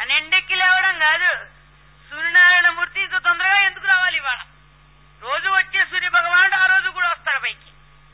పన్నెండెక్కి లేవడం కాదు సూర్యనారాయణ మూర్తి ఇంత తొందరగా ఎందుకు రావాలి ఇవాళ రోజు వచ్చే సూర్య భగవానుడు ఆ రోజు కూడా వస్తాడు పైకి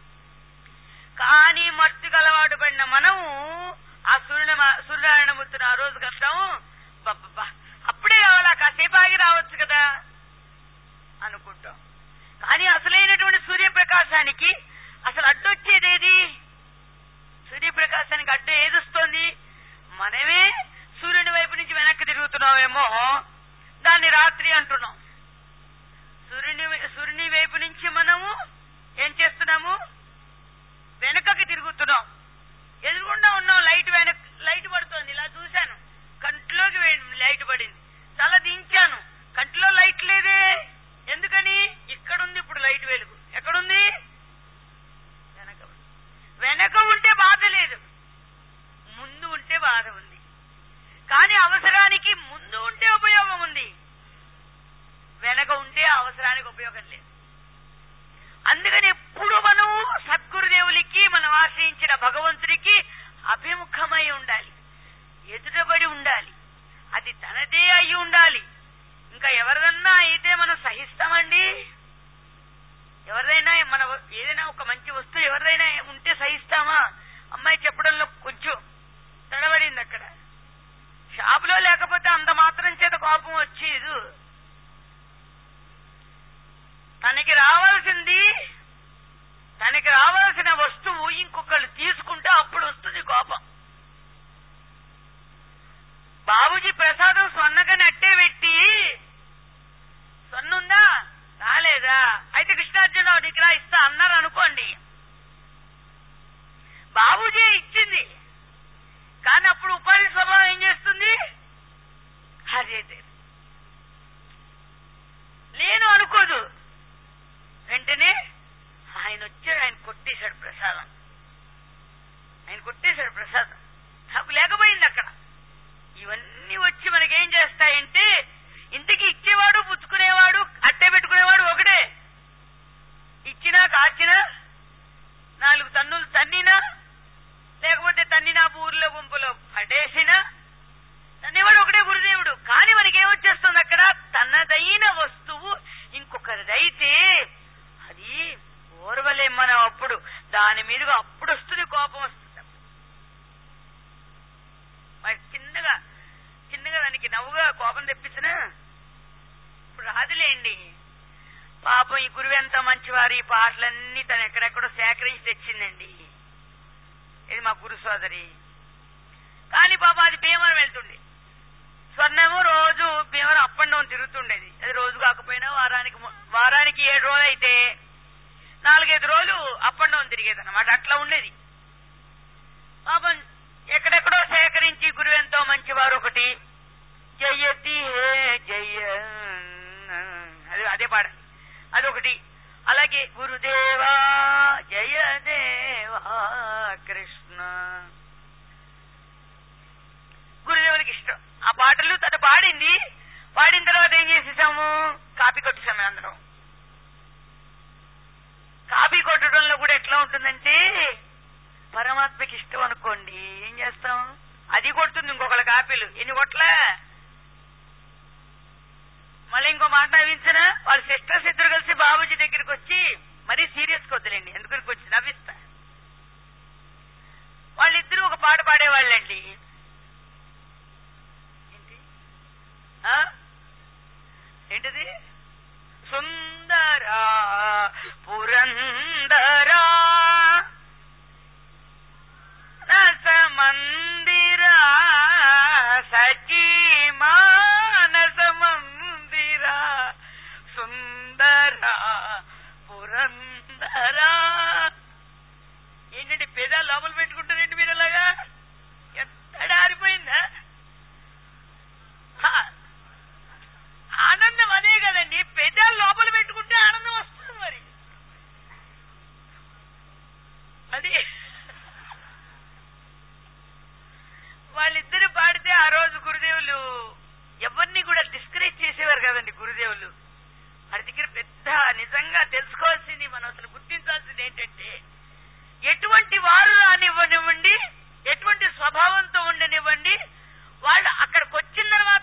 కానీ మత్తుకు అలవాటు పడిన మనము ఆ సూర్య సూర్యనారాయణ మూర్తిని ఆ రోజు కష్టం బబ్బబ్బా అప్పుడే రావాలా కాసేపు ఆగి రావచ్చు కదా అనుకుంటాం కానీ అసలైనటువంటి సూర్యప్రకాశానికి అసలు అడ్డొచ్చేదేది సూర్యప్రకాశానికి అడ్డు ఏదొస్తోంది మనమే సూర్యుని వైపు నుంచి వెనక్కి తిరుగుతున్నామేమో దాన్ని రాత్రి అంటున్నాం సూర్యుని సూర్యుని వైపు నుంచి మనము ఏం చేస్తున్నాము వెనకకి తిరుగుతున్నాం ఎదురుగుండా ఉన్నాం లైట్ వెనక లైట్ పడుతోంది ఇలా చూశాను కంట్లోకి వే- లైట్ పడింది తల దించాను కంట్లో లైట్ లేదే ఎందుకని ఇక్కడుంది ఇప్పుడు లైట్ వెలుగు ఎక్కడుంది వెనక ఉంది. వెనక ఉంటే బాధ లేదు ముందు ఉంటే బాధ ఉంది కానీ అవసరానికి ముందు ఉంటే ఉపయోగం ఉంది వెనక ఉంటే అవసరానికి ఉపయోగం లేదు అందుకని ఎప్పుడు మనం సద్గురుదేవులకి మనం ఆశ్రయించిన భగవంతుడికి అభిముఖమై ఉండాలి ఎదుటబడి ఉండాలి అది తనదే అయి ఉండాలి ఇంకా ఎవరిదన్నా అయితే మనం సహిస్తామండి ఎవరిదైనా మన ఏదైనా ఒక మంచి వస్తువు ఎవరిదైనా ఉంటే సహిస్తామా అమ్మాయి చెప్పడంలో కొంచెం తడబడింది అక్కడ షాపులో లేకపోతే అంత మాత్రం చేత కోపం వచ్చేది తనకి రావాల్సింది తనకి రావాల్సిన వస్తువు ఇంకొకళ్ళు తీసుకుంటే అప్పుడు వస్తుంది కోపం బాబుజీ ప్రసాదం సొన్నగని అట్టే పెట్టి సొన్నుందా రాలేదా అయితే కృష్ణార్జున దగ్గర ఇస్తా అన్నారు అనుకోండి బాబుజీ ఇచ్చింది కానీ అప్పుడు ఉపాధి స్వభావం ఏం చేస్తుంది అదే లేను అనుకోదు వెంటనే ఆయన వచ్చాడు ఆయన కొట్టేశాడు ప్రసాదం ఆయన కొట్టేశాడు ప్రసాదం నాకు లేకపోయింది అక్కడ ఇవన్నీ వచ్చి మనకేం చేస్తాయంటే ఇంతకీ ఇచ్చేవాడు పుచ్చుకునేవాడు అట్టే పెట్టుకునేవాడు ఒకటే ఇచ్చినా కాచినా నాలుగు తన్నులు తన్నినా లేకపోతే తన్నినా ఊర్లో గుంపులో పడేసినా తన్నేవాడు ఒకటే గురుదేవుడు కానీ మనకి ఏమొచ్చేస్తుంది అక్కడ తనదైన వస్తువు ఇంకొకరిదైతే అది ఓర్వలేం మనం అప్పుడు దాని మీదుగా అప్పుడు వస్తుంది కోపం వస్తుంది మరి చిన్నగా చిన్నగా దానికి నవ్వుగా కోపం తెప్పించిన ఇప్పుడు రాదులేండి పాపం ఈ గురువు ఎంత మంచివారు ఈ పాటలన్నీ తను ఎక్కడెక్కడో సేకరించి తెచ్చిందండి ఇది మా గురు సోదరి కానీ పాప అది భీమవరం వెళ్తుండే స్వర్ణము రోజు భీమవరం అప్ అండ్ డౌన్ తిరుగుతుండేది అది రోజు కాకపోయినా వారానికి ము- వారానికి ఏడు రోజులు అయితే నాలుగైదు రోజులు అప్ అండ్ డౌన్ తిరిగేది అనమాట అట్లా ఉండేది పాపం ఎక్కడెక్కడో సేకరించి గురువు ఎంతో మంచివారు ఒకటి జయతి హే జయ అది అదే పాడ అదొకటి అలాగే గురుదేవా జయదేవా కృష్ణ గురుదేవునికి ఇష్టం ఆ పాటలు తను పాడింది పాడిన తర్వాత ఏం చేసేసాము కాపీ కొట్టేసాము అందరం కాపీ కొట్టడంలో కూడా ఎట్లా ఉంటుందంటే పరమాత్మకి ఇష్టం అనుకోండి ఏం చేస్తాం అది కొడుతుంది ఇంకొకళ్ళ కాపీలు ఎన్ని కొట్లా మళ్ళీ ఇంకో మాట నవ్వించిన వాళ్ళ సిస్టర్స్ ఇద్దరు కలిసి బాబుజీ దగ్గరికి వచ్చి మరీ సీరియస్ కొద్దులేండి ఎందుకు వచ్చి నవ్విస్తా వాళ్ళిద్దరూ ఒక పాట పాడేవాళ్ళండి ఏంటి ఆ? ఏంటిది సుందరా పురందరా రస మందిరా సచీ మానస మందిరా సుందరా పురందరా ఏంటంటే పేదాలు లోపల పెట్టుకుంటారేంటి మీరు అలాగా ఎక్కడ ఆరిపోయిందా హా. ఆనందం అదే కదండి పెదాలు లోపల పెట్టుకుంటే ఆనందం వస్తుంది మరి అది వాళ్ళిద్దరు పాడితే ఆ రోజు గురుదేవులు ఎవరిని కూడా డిస్కరేజ్ చేసేవారు కదండి గురుదేవులు వారి దగ్గర పెద్ద నిజంగా తెలుసుకోవాల్సింది మనం అసలు గుర్తించాల్సింది ఏంటంటే ఎటువంటి వారు రానివ్వనివ్వండి ఎటువంటి స్వభావంతో ఉండనివ్వండి వాళ్ళు అక్కడికి వచ్చిన తర్వాత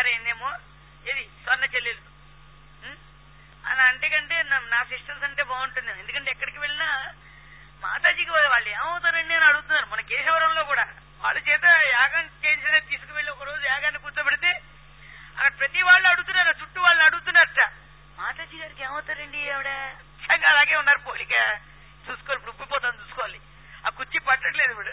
తయారైందేమో ఇది స్వర్ణ చెల్లెలు ఉం? అని అంటే కంటే నా- నా సిస్టర్స్ అంటే బాగుంటుంది ఎందుకంటే ఎక్కడికి వెళ్ళినా మాతాజీకి వాళ్ళు వాళ్ళు ఏమవుతారండి అని అడుగుతున్నారు మన కేశవరంలో కూడా వాళ్ళ చేత యాగం చేసిన తీసుకువెళ్ళి ఒక రోజు యాగాన్ని కూర్చోబెడితే అక్కడ ప్రతి వాళ్ళు అడుగుతున్నారు చుట్టూ వాళ్ళని అడుగుతున్నారట మాతాజీ గారికి ఏమవుతారండి ఆవిడ నిజంగా అలాగే ఉన్నారు పోలిక చూసుకోవాలి ఇప్పుడు ఉప్పిపోతాను చూసుకోవాలి ఆ కుర్చీ పట్టట్లేదు ఇప్పుడు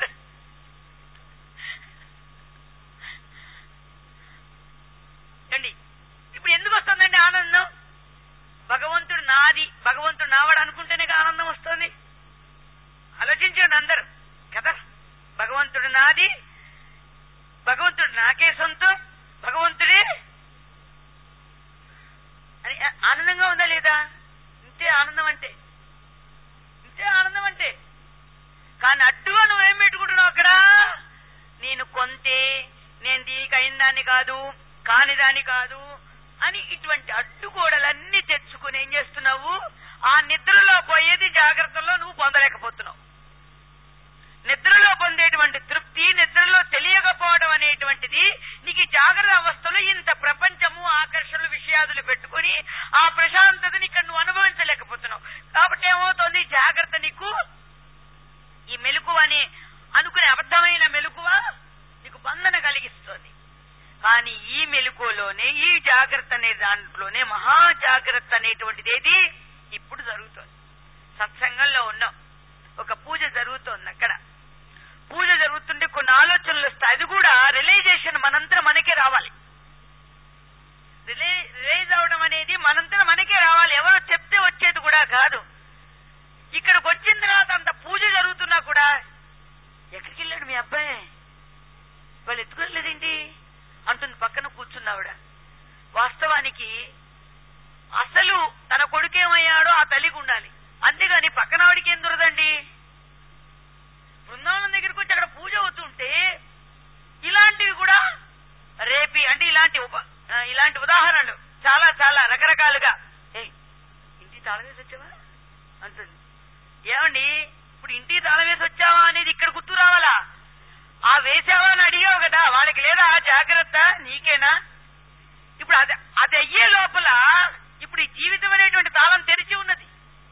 అండి ఇప్పుడు ఎందుకు వస్తుందండి ఆనందం భగవంతుడు నాది భగవంతుడు నావాడు అనుకుంటేనే ఆనందం వస్తుంది ఆలోచించండి అందరు కదా భగవంతుడు నాది భగవంతుడు నాకే సొంతం భగవంతుడే అని ఆ- ఆనందంగా ఉందా లేదా ఇంతే ఆనందం అంటే ఇంతే ఆనందం అంటే కానీ అడ్డుగా నువ్వేం పెట్టుకుంటున్నావు అక్కడ నేను కొంతే నేను దీనికి అయిన దాన్ని కాదు కాని దాన్ని కాదు అని ఇటువంటి అడ్డుగోడలన్నీ తెచ్చుకుని ఏం చేస్తున్నావు ఆ నిద్రలో పోయేది జాగ్రత్తలో నువ్వు పొందలేకపోతున్నావు నిద్రలో పొందేటువంటి తృప్తి నిద్రలో తెలియకపోవడం అనేటువంటిది నీకు ఈ జాగ్రత్త అవస్థలో ఇంత ప్రపంచము ఆకర్షణలు విషయాదులు పెట్టుకుని ఆ ప్రశాంతతని ఇక్కడ నువ్వు అనుభవించలేకపోతున్నావు కాబట్టి ఏమవుతుంది జాగ్రత్త నీకు ఈ మెలకువ అని అనుకునే అబద్ధమైన మెలకువ నీకు బంధన కలిగిస్తుంది కానీ ఈ మెలకువలోనే ఈ జాగ్రత్త అనే దాంట్లోనే మహా జాగ్రత్త అనేటువంటిది ఏది ఇప్పుడు జరుగుతుంది సత్సంగంలో ఉన్నాం ఒక పూజ జరుగుతోంది అక్కడ పూజ జరుగుతుంటే కొన్ని ఆలోచనలు వస్తాయి అది కూడా రిలైజేషన్ మనంతా మనకే రావాలి రిలై రిలైజ్ అవడం అనేది మనంతా మనకే రావాలి ఎవరో చెప్తే వచ్చేది కూడా కాదు ఇక్కడికి వచ్చిన తర్వాత అంత పూజ జరుగుతున్నా కూడా ఎక్కడికి వెళ్ళాడు మీ అబ్బాయి వాళ్ళు ఎత్తుకోలేదేంటి అంటుంది పక్కన కూర్చున్నావిడ వాస్తవానికి అసలు తన కొడుకేమయ్యాడో ఆ తల్లికి ఉండాలి అంతేగాని పక్కన వాడికి ఏం దొరదండి బృందావనం దగ్గరికి వచ్చి అక్కడ పూజ అవుతుంటే ఇలాంటివి కూడా రేపి అంటే ఇలాంటి ఉప ఆ, ఇలాంటి ఉదాహరణలు చాలా చాలా రకరకాలుగా ఏ ఇంటి తాళం వేసి వచ్చావా అంటుంది ఏమండి ఇప్పుడు ఇంటికి తాళం వేసి వచ్చావా అనేది ఇక్కడ గుర్తు రావాలా ఆ వేసావా అని అడిగావు కదా వాళ్ళకి లేదా జాగ్రత్త నీకేనా ఇప్పుడు అది అది అయ్యే లోపల ఇప్పుడు ఈ జీవితం అనేటువంటి తాళం తెరిచి ఉన్నది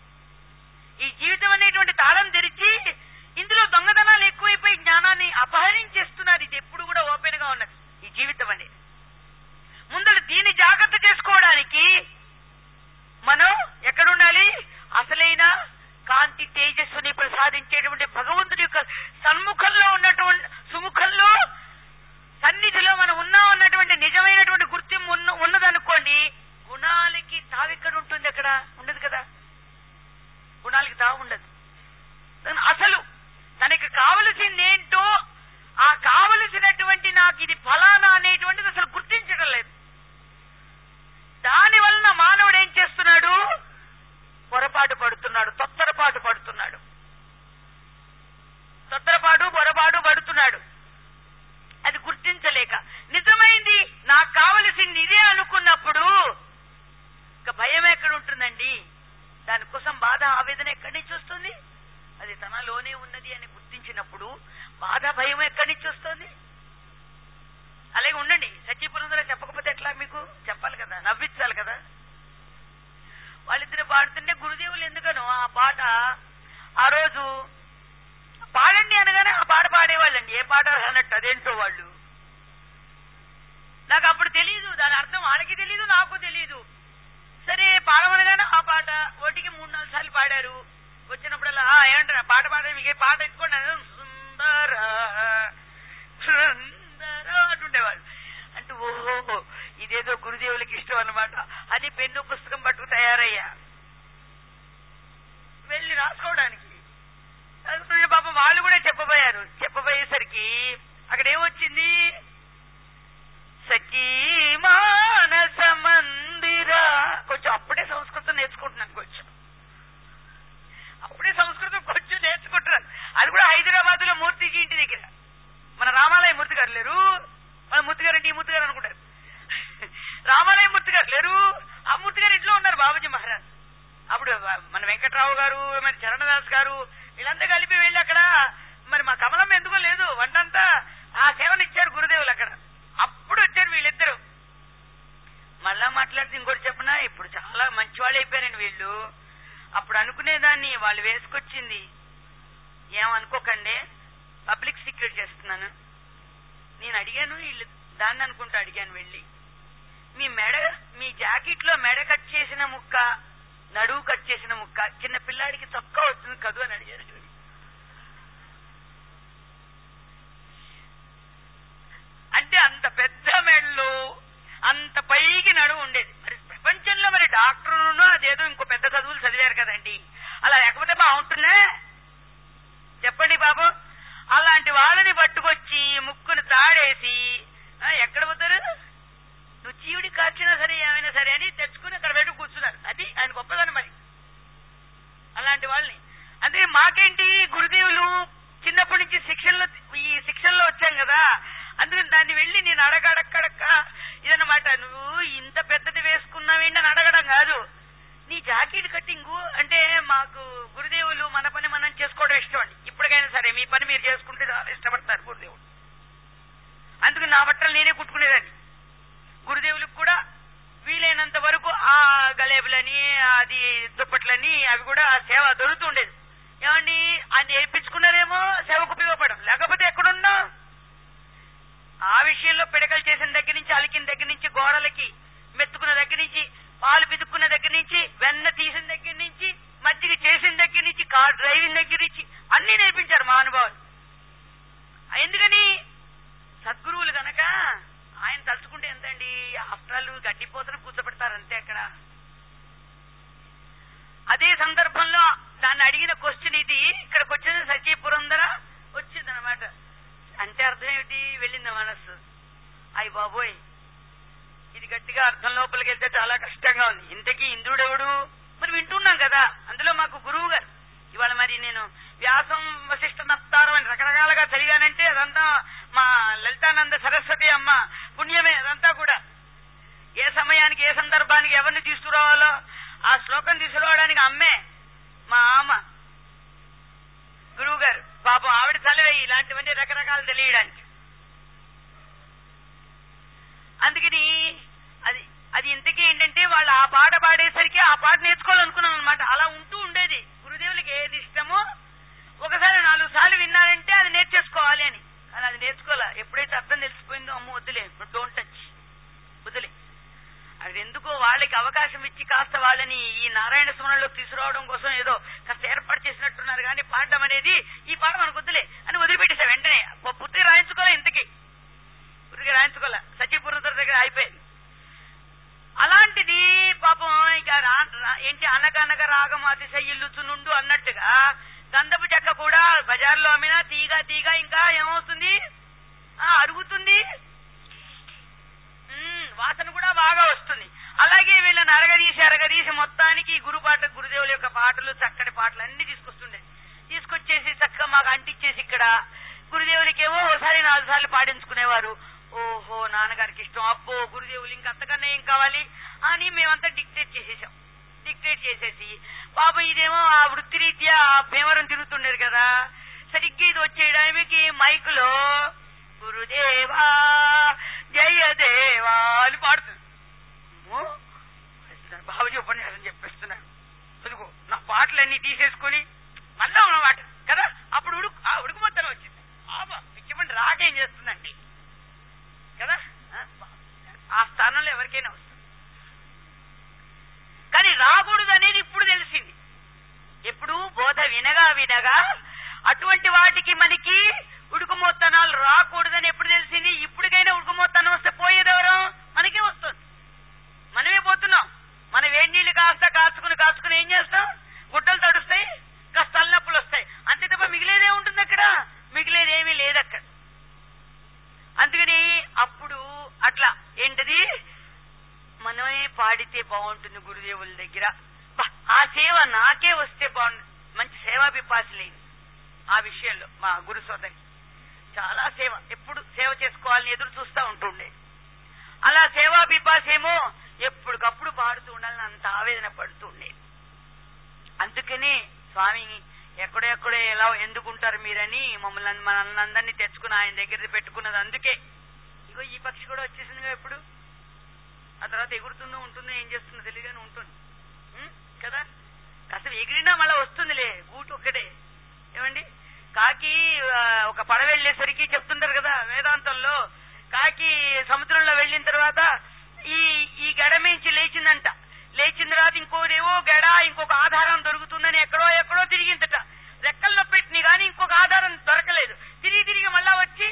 ఈ జీవితం అనేటువంటి తాళం తెరిచి ఇందులో దొంగతనాలు ఎక్కువైపోయి జ్ఞానాన్ని అపహరించేస్తున్నారు ఇది ఎప్పుడు కూడా ఓపెన్ గా ఉన్నది ఈ జీవితం అనేది ముందర దీన్ని జాగ్రత్త చేసుకోవడానికి మనం ఎక్కడుండాలి అసలైన కాంతి తేజస్సుని ప్రసాదించేటువంటి భగవంతుడి యొక్క సన్ముఖంలో ఉన్నటువంటి సుముఖంలో సన్నిధిలో మనం ఉన్నాం అన్నటువంటి నిజమైనటువంటి గుర్తింపు ఉన్న ఉన్నదనుకోండి గుణాలకి తావెక్కడ ఉంటుంది అక్కడ ఉండదు కదా గుణాలకి తావు ఉండదు దాని అసలు తనకి కావలసిందేంటో ఆ కావలసినటువంటి నాకు ఇది ఫలానా అనేటువంటిది అసలు గుర్తించడం లేదు దాని వలన మానవుడు ఏం చేస్తున్నాడు పొరపాటు పడుతున్నాడు తొత్తరపాటు పడుతున్నాడు తొత్తరపాటు పొరపాటు పడుతున్నాడు అది గుర్తించలేక నిజమైంది నాకు కావలసింది ఇదే అనుకున్నప్పుడు ఇక భయం ఎక్కడ ఉంటుందండి దానికోసం బాధ ఆవేదన ఎక్కడి నుంచి వస్తుంది అది తనలోనే ఉన్నది అని గుర్తించినప్పుడు బాధ భయం ఎక్కడి నుంచి వస్తుంది అలాగే ఉండండి సత్యపురంలో చెప్పకపోతే ఎట్లా మీకు చెప్పాలి కదా నవ్వించాలి కదా వాళ్ళిద్దరు పాడుతుంటే గురుదేవులు ఎందుకనో ఆ పాట ఆ రోజు పాడండి అనగానే ఆ పాట పాడేవాళ్ళండి ఏ పాట అన్నట్టు అదేంటో వాళ్ళు నాకు అప్పుడు తెలియదు దాని అర్థం వాళ్ళకి తెలియదు నాకు తెలియదు సరే పాడమనగానే ఆ పాట ఒకటికి మూడు నాలుగు సార్లు పాడారు వచ్చినప్పుడల్లా "ఆ, ఏమంటారు ఆ పాట పాడే మీకు ఏ పాట ఎత్తుకోండి అని సుందర సుందర అంటుండేవాళ్ళు అంటే ఓహో ఇదేదో గురుదేవులకి ఇష్టం అన్నమాట అని పెన్ను పుస్తకం పట్టుకు తయారయ్యా వెళ్ళి రాసుకోవడానికి రాసుకుంటే పాపం వాళ్ళు కూడా చెప్పబోయారు చెప్పబోయేసరికి అక్కడ ఏమొచ్చింది సఖీమానస మందిర కొంచెం అప్పుడే సంస్కృతం నేర్చుకుంటున్నాను కొంచెం అప్పుడే సంస్కృతం కొంచెం నేర్చుకుంటున్నాను అది కూడా హైదరాబాద్ లో మూర్తిజీ ఇంటి దగ్గర మన రామాలయ మూర్తి గారు లేరు మన మూర్తి గారు అంటే ఈ మూర్తి గారు అనుకుంటారు రామాలయ మూర్తి గారు లేరు ఆ మూర్తి గారు ఇంట్లో ఉన్నారు బాబుజీ మహారాజ్ అప్పుడు మన వెంకట్రావు గారు మరి చరణదాస్ గారు వీళ్ళంతా కలిపి వెళ్ళి అక్కడ మరి మా కమలం ఎందుకో లేదు వంటంతా ఆ సేవను ఇచ్చారు గురుదేవులు అక్కడ అప్పుడు వచ్చారు వీళ్ళిద్దరు అనుకునేదాన్ని వాళ్ళు వేసుకొచ్చింది ఏమనుకోకండి పబ్లిక్ సీక్రెట్ చేస్తున్నాను నేను అడిగాను వీళ్ళు దాన్ని అనుకుంటూ అడిగాను వెళ్ళి మీ మెడ మీ జాకెట్ లో మెడ కట్ చేసిన ముక్క నడువు కట్ చేసిన ముక్క చిన్న పిల్లాడికి చొక్కా వస్తుంది కదు అని అడిగారు చూడు అంటే అంత పెద్ద మెడలు అంత పైకి నడువు ఉండేది మరి ప్రపంచంలో మరి డాక్టర్ను అదేదో ఇంకో పెద్ద చదువులు చదివారు కదండి అలా లేకపోతే బాగుంటుందా చెప్పండి బాబు అలాంటి వాళ్ళని పట్టుకొచ్చి ముక్కును తాడేసి ఆ, ఎక్కడ పోతారు నువ్వు చీవుడి కాచినా సరే ఏమైనా సరే అని తెచ్చుకుని అక్కడ పెట్టి కూర్చున్నారు అది ఆయన గొప్పదని మరి అలాంటి వాళ్ళని అంటే మాకేంటి గురుదేవులు చిన్నప్పటి నుంచి శిక్షణలో ఈ శిక్షణలో వచ్చాం కదా అందుకని దాన్ని వెళ్ళి నేను అడగడక్కడక్క ఇదన్నమాట నువ్వు ఇంత పెద్దది వేసుకున్నావేంటి అని అడగడం కాదు నీ జాకెట్ కట్టింగు అంటే మాకు గురుదేవులు మన పని మనం చేసుకోవడం ఇష్టం అండి ఇప్పటికైనా సరే మీ పని మీరు చేసుకుంటే చాలా ఇష్టపడతారు గురుదేవుడు అందుకు నా బట్టలు నేనే కుట్టుకునేదాన్ని గురుదేవులకు కూడా వీలైనంత వరకు ఆ గలేబులని అది దుప్పట్లని అవి కూడా సేవ దొరుకుతుండేది ఏమండి ఆయన నేర్పించుకున్నారేమో సేవకు ఉపయోగపడం లేకపోతే ఎక్కడున్నా ఆ విషయంలో పిడకలు చేసిన దగ్గర నుంచి అలికిన దగ్గర నుంచి గోడలకి మెత్తుకున్న దగ్గర నుంచి పాలు పితుక్కున్న దగ్గర నుంచి వెన్న తీసిన దగ్గర నుంచి మజ్జిగ చేసిన దగ్గర నుంచి కార్ డ్రైవింగ్ దగ్గర నుంచి అన్ని నేర్పించారు మహానుభావులు ఎందుకని సద్గురువులు గనక ఆయన తలుచుకుంటే ఎంతండి ఆఫ్టర్ ఆల్ గడ్డిపోతను కూర్చోబెడతారు అంతే అక్కడ అదే సందర్భంలో దాన్ని అడిగిన క్వశ్చన్ ఇది ఇక్కడికి వచ్చింది సచీపురందర వచ్చింది అనమాట అంటే అర్థం ఏమిటి వెళ్ళింది మనస్సు అయ్యి బాబోయ్ ఇది గట్టిగా అర్థం లోపలికి వెళ్తే చాలా కష్టంగా ఉంది ఇంతకీ ఇంద్రుడెవడు మరి వింటున్నాం కదా అందులో మాకు గురువు గారు ఇవాళ మరి నేను వ్యాసం వశిష్ఠ నప్తారం అని రకరకాలుగా చదివానంటే అదంతా మా లలితానంద సరస్వతి అమ్మ పుణ్యమే అదంతా కూడా ఏ సమయానికి ఏ సందర్భానికి ఎవరిని తీసుకురావాలో ఆ శ్లోకం తీసుకురావడానికి అమ్మే మా ఆమ గురువు గారు పాపం ఆవిడ చదివే ఇలాంటివన్నీ రకరకాలు తెలియడానికి అందుకని అది అది ఇంతకీ ఏంటంటే వాళ్ళు ఆ పాట పాడేసరికి ఆ పాట నేర్చుకోవాలనుకున్నాం అనమాట అలా ఉంటూ ఉండేది గురుదేవులకి ఏది ఇష్టమో ఒకసారి నాలుగు సార్లు విన్నారంటే అది నేర్చేసుకోవాలి అని కానీ అది నేర్చుకోవాలా ఎప్పుడైతే అర్థం తెలిసిపోయిందో అమ్మ వద్దులే డోంట్ టచ్ వదిలే అది ఎందుకో వాళ్ళకి అవకాశం ఇచ్చి కాస్త వాళ్ళని ఈ నారాయణ స్మరణలోకి తీసుకురావడం కోసం ఏదో కాస్త ఏర్పాటు చేసినట్టున్నారు కానీ పాడడం అనేది ఈ పాట మనకు వద్దులే అని వదిలిపెట్టేసా వెంటనే పుత్రి రాయించుకోలే ఇంతకి పుత్రికి రాయించుకోలే సచిపురంతర దగ్గర అయిపోయింది అలాంటిది పాపం ఇక రా- రా- ఏంటి అనగనగ రాగం అతిశయిల్లుచునుండు అన్నట్టుగా గంధపు చెక్క కూడా బజార్లో అమ్మినా తీగ తీగ ఇంకా ఏమవుతుంది ఆ, అరుగుతుంది ఉమ్, వాసన కూడా బాగా వస్తుంది అలాగే వీళ్ళని అరగదీసి అరగదీసి మొత్తానికి గురుపాట గురుదేవుల యొక్క పాటలు చక్కటి పాటలు అన్ని తీసుకొస్తుండే తీసుకొచ్చేసి చక్కగా మాకు అంటించేసి ఇక్కడ గురుదేవులకేమో ఒకసారి నాలుగు సార్లు పాడించుకునేవారు ఓహో నాన్నగారికి ఇష్టం అబ్బో గురుదేవులు ఇంకా అంతకన్నా ఏం కావాలి అని మేమంతా డిక్టేట్ చేసేసాం డిక్టేట్ చేసేసి పాపం ఇదేమో ఆ వృత్తిరీత్యా ఆ భీమవరం తిరుగుతుండేది కదా సరిగ్గా ఇది వచ్చే టైంకి మైకులో గురుదేవా జయదేవా అని పాడుతుంది అమ్మో, అసలు బాబుజీ ఉపన్యాసం చెప్పేస్తున్నాడు చదువుకో నా పాటలన్నీ తీసేసుకొని మళ్ళా ఉన్నమాట కదా అప్పుడు ఉడుకు ఆ ఉడుకు మొత్తం వచ్చింది ఆబా పిచ్చిమండి రాకేం చేస్తుందండి కదా ఆ, ఆ స్థానంలో ఎవరికైనా వస్తుంది కానీ రాకూడదు అనేది ఇప్పుడు తెలిసింది ఎప్పుడు బోధ వినగా వినగా అటువంటి వాటికి మనకి ఉడుకుమోత్తనాలు రాకూడదని ఎప్పుడు తెలిసింది ఇప్పటికైనా ఉడుకుమోత్తనం వస్తే పోయేదెవరు మనకే వస్తుంది మనమే పోతున్నాం మన వేడి నీళ్లు కాస్త కాచుకుని కాచుకుని ఏం చేస్తాం గుడ్డలు తడుస్తాయి కాస్త తలనొప్పులు వస్తాయి అంతే తప్ప మిగిలేదే ఉంటుంది అక్కడ మిగిలేదేమీ లేదు అక్కడ అందుకని అప్పుడు అట్లా ఏంటది మనమే పాడితే బాగుంటుంది గురుదేవుల దగ్గర బా, ఆ సేవ నాకే వస్తే బాగుంటుంది మంచి సేవాభిపాసులేని ఆ విషయంలో మా గురు సోదరి చాలా సేవ ఎప్పుడు సేవ చేసుకోవాలని ఎదురు చూస్తూ ఉంటుండే అలా సేవాభిపాసేమో ఎప్పటికప్పుడు పాడుతూ ఉండాలని అంత ఆవేదన పడుతూ ఉండేది అందుకనే స్వామి ఎక్కడెక్కడో ఎలా ఎందుకుంటారు మీరని మమ్మల్ని మనల్ని అందరినీ తెచ్చుకుని ఆయన దగ్గర పెట్టుకున్నది అందుకే ఇగో ఈ పక్షి కూడా వచ్చేసిందిగా ఎప్పుడు ఆ తర్వాత ఎగురుతుందో ఉంటుందో ఏం చేస్తుందో తెలియదు కానీ ఉంటుంది ఉం? కదా కాస్త ఎగిరినా మళ్ళా వస్తుందిలే గూటు ఒక్కటే ఏమండి కాకి ఆ, ఒక పడవ వెళ్ళేసరికి చెప్తుంటారు కదా వేదాంతంలో కాకి సముద్రంలో వెళ్ళిన తర్వాత ఈ ఈ గడ మించి లేచిందంట లేచిన తర్వాత ఇంకోదేవో గడ ఇంకొక ఆధారం దొరుకుతుందని ఎక్కడో ఎక్కడో తిరిగిందట రెక్కల్లో పెట్టిన గాని ఇంకొక ఆధారం దొరకలేదు తిరిగి తిరిగి మళ్ళా వచ్చి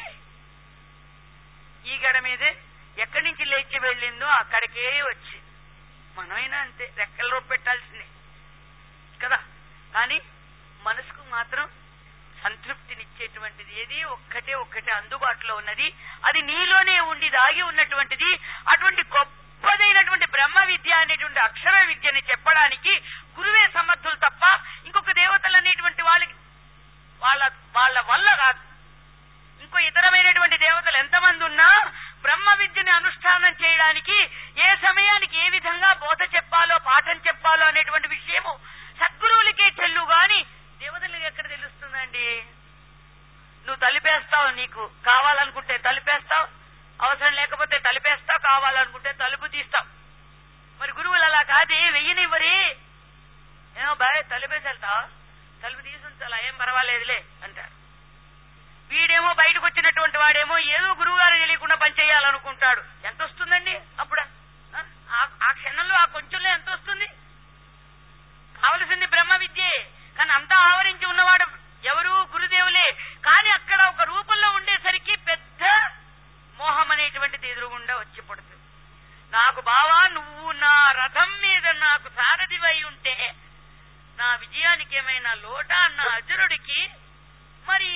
ఈ గడ మీదే ఎక్కడి నుంచి లేచి వెళ్ళిందో అక్కడికే వచ్చి మనమైనా అంతే రెక్కల్లో పెట్టాల్సిందే కదా కానీ మనసుకు మాత్రం సంతృప్తినిచ్చేటువంటిది ఏది ఒక్కటే ఒక్కటే అందుబాటులో ఉన్నది అది నీలోనే ఉండి దాగి ఉన్నటువంటిది అటువంటి గొప్పదైనటువంటి బ్రహ్మ విద్య అనేటువంటి అక్షర విద్యని చెప్పడానికి గురువే సమర్థులు తప్ప ఇంకొక దేవతలు అనేటువంటి వాళ్ళకి వాళ్ళ వాళ్ళ వల్ల కాదు ఇంకో ఇతరమైనటువంటి దేవతలు ఎంతమంది ఉన్నా బ్రహ్మ విద్యని అనుష్ఠానం చేయడానికి ఏ సమయానికి ఏ విధంగా బోధ చెప్పాలో పాఠం చెప్పాలో అనేటువంటి విషయము సద్గురువులకే చెల్లు గాని దేవతలకు ఎక్కడ తెలుస్తుందండి నువ్వు తలిపేస్తావు నీకు కావాలనుకుంటే తలిపేస్తావు అవసరం లేకపోతే తలిపేస్తావు కావాలనుకుంటే తలుపు తీస్తావు మరి గురువులు అలా కాదే వెయ్యనివ్వరి ఏమో బాయ్ తలిపేసి వెళ్తావు తలుపు తీసి ఉంచాలా ఏం పర్వాలేదులే అంటారు వీడేమో బయటకు వచ్చినటువంటి వాడేమో ఏదో గురువు గారు తెలియకుండా పనిచేయాలనుకుంటాడు ఎంత వస్తుందండి అప్పుడు ఆ- ఆ క్షణంలో ఆ కొంచెంలో ఎంత వస్తుంది కావలసింది బ్రహ్మ విద్యే కానీ అంతా ఆవరించి ఉన్నవాడు ఎవరు గురుదేవులే కానీ అక్కడ ఒక రూపంలో ఉండేసరికి పెద్ద మోహం అనేటువంటిది ఎదురుగుండా వచ్చి పడుతుంది నాకు బావా నువ్వు నా రథం మీద నాకు సారథివై ఉంటే నా విజయానికి ఏమైనా లోటా అన్న అజరుడికి మరి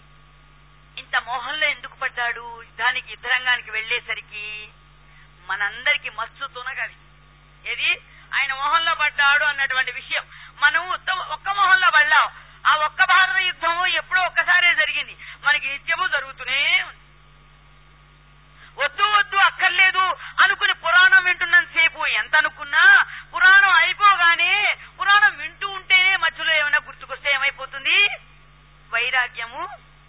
ఇంత మోహంలో ఎందుకు పడ్డాడు యుద్ధానికి యుద్ధరంగానికి వెళ్లేసరికి మనందరికి మస్తు తునగది ఏది ఆయన మోహంలో పడ్డాడు అన్నటువంటి విషయం మనం ఉత్త- ఒక్క మోహంలో పడ్డాం ఆ ఒక్క భారత యుద్ధము ఎప్పుడో ఒక్కసారే జరిగింది మనకి నిత్యము జరుగుతూనే ఉంది వద్దు వద్దు అక్కర్లేదు అనుకుని పురాణం వింటున్నంత సేపు ఎంత అనుకున్నా పురాణం అయిపోగానే పురాణం వింటూ ఉంటేనే మధ్యలో ఏమైనా గుర్తుకొస్తే ఏమైపోతుంది వైరాగ్యము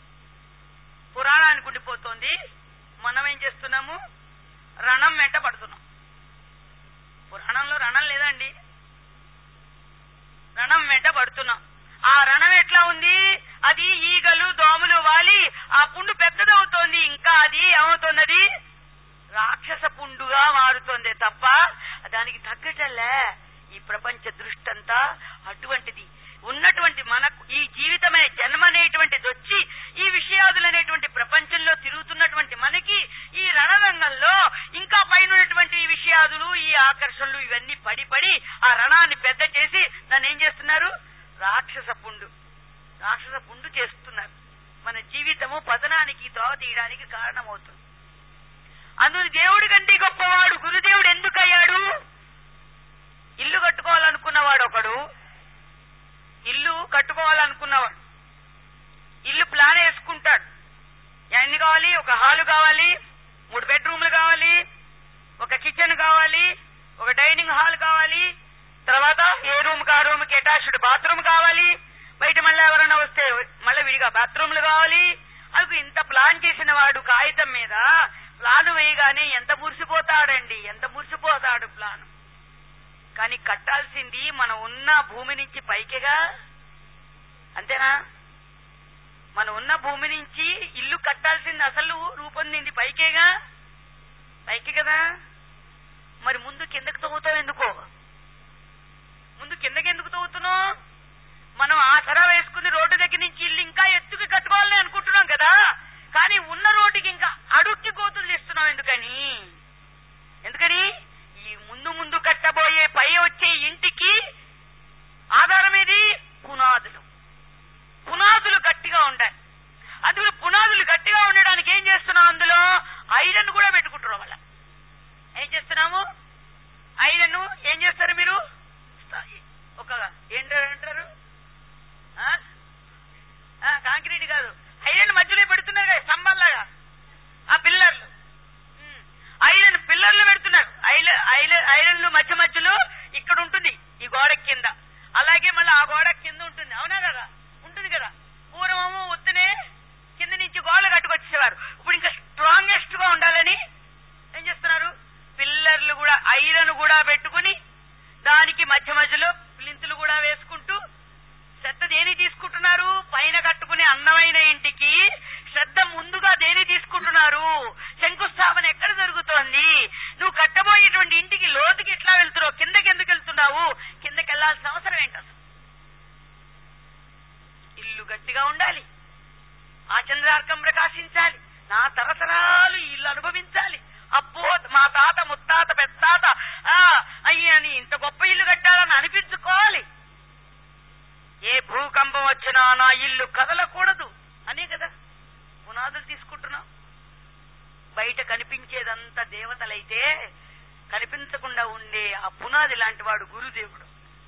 పురాణానికి ఉండిపోతుంది మనం ఏం చేస్తున్నాము రణం వెంట పడుతున్నాం పురాణంలో రణం లేదండి రణం వెంట పడుతున్నాం ఆ రణం ఎట్లా ఉంది అది ఈగలు దోమలు వాలి ఆ పుండు పెద్దదవుతోంది ఇంకా అది ఏమవుతున్నది రాక్షస పుండుగా మారుతోంది తప్ప దానికి తగ్గటల్లే ఈ ప్రపంచ దృష్టంతా అటువంటిది ఉన్నటువంటి మనకు ఈ జీవితమే జన్మ అనేటువంటిది వచ్చి ఈ విషయాదులు అనేటువంటి ప్రపంచంలో తిరుగుతున్నటువంటి మనకి ఈ రణరంగంలో ఇంకా పైన ఉన్నటువంటి ఈ విషయాదులు ఈ ఆకర్షణలు ఇవన్నీ పడి పడి ఆ రణాన్ని పెద్ద చేసి దాన్ని ఏం చేస్తున్నారు రాక్షస పుండు రాక్షస పుండు చేస్తున్నారు మన జీవితము పతనానికి దోవ తీయడానికి కారణమవుతుంది అందుకు దేవుడి కంటే గొప్పవాడు గురుదేవుడు ఎందుకు అయ్యాడు ఇల్లు కట్టుకోవాలనుకున్నవాడు ఒకడు ఇల్లు కట్టుకోవాలనుకున్నవాడు ఇల్లు ప్లాన్ వేసుకుంటాడు ఎన్ని కావాలి ఒక హాలు కావాలి మూడు బెడ్రూమ్లు కావాలి ఒక కిచెన్ కావాలి ఒక డైనింగ్ హాల్ కావాలి తర్వాత ఏ రూమ్ కా రూమ్ కి అటాచ్డ్ బాత్రూమ్ కావాలి బయట మళ్ళీ ఎవరైనా వస్తే మళ్ళీ విడిగా బాత్రూమ్లు కావాలి అది ఇంత ప్లాన్ చేసిన వాడు కాగితం మీద ప్లాన్ వేయగానే ఎంత మురిసిపోతాడండి ఎంత మురిసిపోతాడు ప్లాన్ కానీ కట్టాల్సింది మనం ఉన్న భూమి నుంచి పైకిగా అంతేనా మనం ఉన్న భూమి నుంచి ఇల్లు కట్టాల్సింది అసలు రూపొందింది పైకేగా పైకి కదా మరి ముందు కిందకి తవ్వుతావు ఎందుకో ముందు కిందకి ఎందుకు తవ్వుతున్నావు మనం ఆ సర వేసుకుని రోడ్డు దగ్గర నుంచి ఇల్లు ఇంకా ఎత్తుకి కట్టుకోవాలని అనుకుంటున్నాం కదా కానీ ఉన్న రోడ్డుకి ఇంకా అడుక్కి గోతులు చేస్తున్నాం ఎందుకని ఎందుకని ఈ ముందు ముందు కట్టబోయే పై వచ్చే ఇంటికి ఆధారం ఏది పునాదులు పునాదులు గట్టిగా ఉండాలి అందులో పునాదులు గట్టిగా ఉండడానికి ఏం చేస్తున్నాం అందులో ఐరన్ కూడా పెట్టుకుంటున్నాం మళ్ళా ఏం చేస్తున్నాము ఐరన్ ఏం చేస్తారు మీరు ఒక ఏంటారు అంటారు ఆ? ఆ, కాంక్రీట్ కాదు ఐరన్ మధ్యలో పెడుతున్నారు కదా స్తంభాల్లాగా ఆ పిల్లర్లు ఉమ్. ఐరన్ పిల్లర్లు పెడుతున్నారు ఐల- ఐల- ఐరన్లు మధ్య మధ్యలో ఇక్కడ ఉంటుంది ఈ గోడ కింద అలాగే మళ్ళీ ఆ గోడ కింద ఉంటుంది అవునా కదా ఉంటుంది కదా పూర్వము ఉత్తనే కింద నుంచి గోడ కట్టుకొచ్చేవారు ఇప్పుడు ఇంకా స్ట్రాంగెస్ట్ గా ఉండాలని ఏం చేస్తున్నారు పిల్లర్లు కూడా ఐరన్ కూడా పెట్టుకుని దానికి మధ్య మధ్యలో ప్లింతులు కూడా వేసుకుంటూ బయట కనిపించేదంతా దేవతలైతే కనిపించకుండా ఉండే ఆ పునాది లాంటి వాడు గురుదేవుడు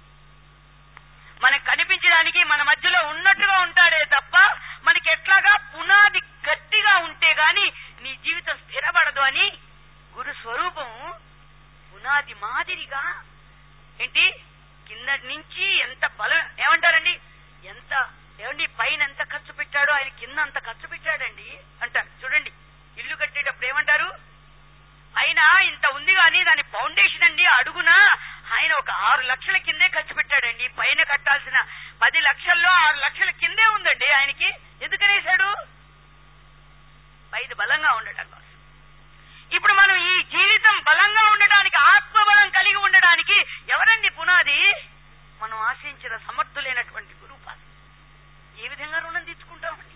మనకు కనిపించడానికి మన మధ్యలో ఉన్నట్టుగా ఉంటాడే తప్ప మనకి ఎట్లాగా పునాది గట్టిగా ఉంటే గాని నీ జీవితం స్థిరపడదు అని గురు స్వరూపం పునాది మాదిరిగా ఏంటి కిందటి నుంచి ఎంత బలం ఏమంటారండి ఎంత ఏమండి పైన ఎంత ఖర్చు పెట్టాడో ఆయన కింద అంత ఖర్చు పెట్టాడండి అంటారు చూడండి ఇల్లు కట్టేటప్పుడు ఏమంటారు పైన ఇంత ఉంది కానీ దాని ఫౌండేషన్ అండి అడుగున ఆయన ఒక ఆరు లక్షల కిందే ఖర్చు పెట్టాడండి పైన కట్టాల్సిన పది లక్షల్లో ఆరు లక్షల కిందే ఉందండి ఆయనకి ఎందుకనేశాడు పైది బలంగా ఉండటం కోసం ఇప్పుడు మనం ఈ జీవితం బలంగా ఉండడానికి ఆత్మబలం కలిగి ఉండడానికి ఎవరండి పునాది మనం ఆశించిన సమర్థులైనటువంటి గురుపాలు ఏ విధంగా రుణం తీర్చుకుంటామండి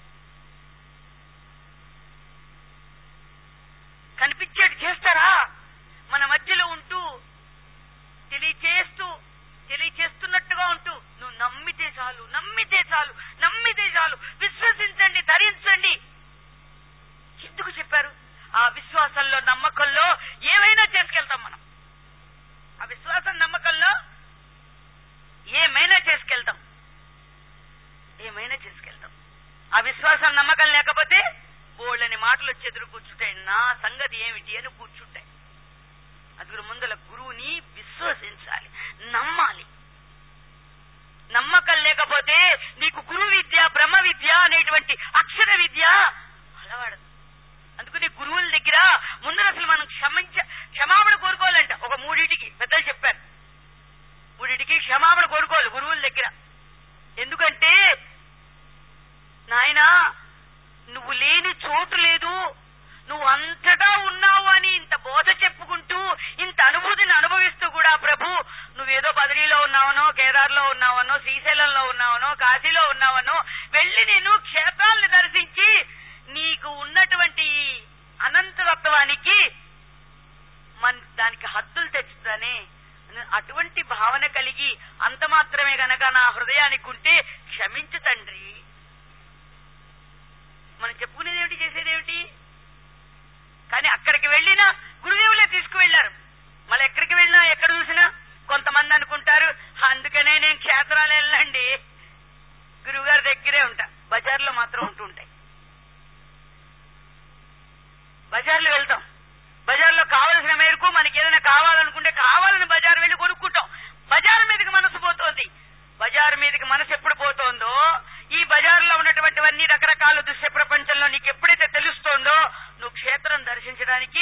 కనిపించేది చేస్తారా మన మధ్యలో ఉంటూ తెలియచేస్తూ తెలియచేస్తున్నట్టుగా ఉంటూ నువ్వు నమ్మితే చాలు నమ్మితే చాలు నమ్మితే చాలు విశ్వసించండి ధరించండి ఎందుకు చెప్పారు ఆ విశ్వాసంలో నమ్మకంలో ఏమైనా చేసుకెళ్తాం మనం ఆ విశ్వాసం నమ్మకంలో ఏమైనా చేసుకెళ్తాం ఏమైనా చేసుకెళ్తాం ఆ విశ్వాసం నమ్మకం లేకపోతే బోళ్ళని మాటలు వచ్చి ఎదురు కూర్చుంటాయి నా సంగతి ఏమిటి అని కూర్చుంటాయి అందుకు ముందల గురువుని విశ్వసించాలి నమ్మాలి నమ్మకం లేకపోతే నీకు గురు విద్య బ్రహ్మ విద్య అనేటువంటి అక్షర విద్య అలవాడదు అందుకని గురువుల దగ్గర ముందర అసలు మనం క్షమించ క్షమాపణ కోరుకోవాలంట ఒక మూడింటికి పెద్దలు చెప్పారు మూడింటికి క్షమాపణ కోరుకోవాలి గురువుల దగ్గర ఎందుకంటే నాయనా నువ్వు లేని చోటు లేదు నువ్వు అంతటా ఉన్నావు అని ఇంత బోధ చెప్పుకుంటూ ఇంత అనుభూతిని అనుభవిస్తూ కూడా ప్రభు నువ్వేదో బదిలీలో ఉన్నావనో కేదార్లో ఉన్నావనో శ్రీశైలంలో ఉన్నావనో కాశీలో ఉన్నావనో వెళ్ళి నేను క్షేత్రాలను దర్శించి నీకు ఉన్నటువంటి ఈ అనంతతత్వానికి మన దానికి హద్దులు తెచ్చుతానే అటువంటి భావన కలిగి అంత మాత్రమే గనక నా హృదయానికి ఉంటే క్షమించు తండ్రి మనం చెప్పుకునేది ఏమిటి చేసేది ఏమిటి కానీ అక్కడికి వెళ్ళినా గురుదేవులే తీసుకువెళ్లారు మళ్ళీ ఎక్కడికి వెళ్ళినా ఎక్కడ చూసినా కొంతమంది అనుకుంటారు అందుకనే నేను క్షేత్రాలు వెళ్ళండి గురువుగారి దగ్గరే ఉంటా బజార్లో మాత్రం ఉంటుంటాయి బజార్లో వెళ్తాం బజార్లో కావలసిన మేరకు మనకి ఏదైనా కావాలనుకుంటే కావాలని బజార్ వెళ్ళి కొనుక్కుంటాం బజార్ మీదకి మనసు పోతోంది బజార్ మీదకి మనసు ఎప్పుడు పోతోందో ఈ బజార్లో ఉన్నటువంటివన్నీ రకరకాల దృశ్య ప్రపంచంలో నీకు ఎప్పుడైతే తెలుస్తోందో నువ్వు క్షేత్రం దర్శించడానికి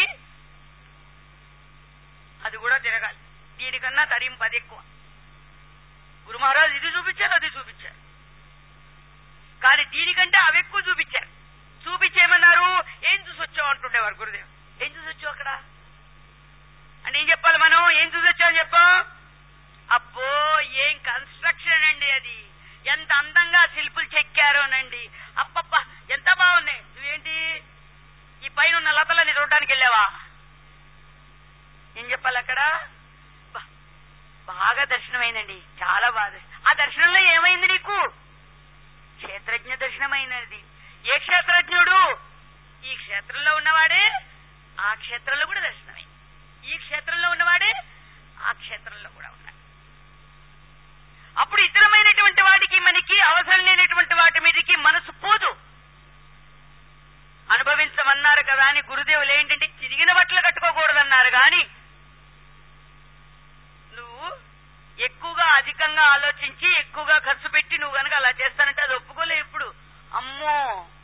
అది కూడా తిరగాలి దీనికన్నా తరింపు అది ఎక్కువ గురు మహారాజ్ ఇది చూపించారు అది చూపించారు కానీ దీనికంటే అవి ఎక్కువ చూపించారు చూపించేమన్నారు ఏం చూసి వచ్చావు అంటుండేవారు గురుదేవ్ ఏం చూసి వచ్చావు అక్కడ అంటే ఏం చెప్పాలి మనం ఏం చూసి వచ్చామని చెప్పాం అబ్బో ఏం కన్స్ట్రక్షన్ అండి అది ఎంత అందంగా శిల్పులు చెక్కారోనండి అబ్బబ్బా ఎంత బాగున్నాయి నువ్వేంటి ఈ పైన ఉన్న లతలని చూడడానికి వెళ్ళావా ఏం చెప్పాలి అక్కడ బా, బాగా దర్శనమైందండి చాలా బాగా దర్శనం. ఆ దర్శనంలో ఏమైంది నీకు క్షేత్రజ్ఞ దర్శనమైనది ఏ క్షేత్రజ్ఞుడు ఈ క్షేత్రంలో ఉన్నవాడే ఆ క్షేత్రంలో కూడా దర్శనమైంది ఈ క్షేత్రంలో ఉన్నవాడే ఆ క్షేత్రంలో కూడా ఉన్నాడు అప్పుడు ఇతరమైనటువంటి వాటికి మనకి అవసరం లేనటువంటి వాటి మీదకి మనసు పోదు అనుభవించమన్నారు కదా అని గురుదేవులు ఏంటంటే చిరిగిన బట్టలు కట్టుకోకూడదన్నారు కానీ నువ్వు ఎక్కువగా అధికంగా ఆలోచించి ఎక్కువగా ఖర్చు పెట్టి నువ్వు కనుక అలా చేస్తానంటే అది ఒప్పుకోలే ఇప్పుడు అమ్మో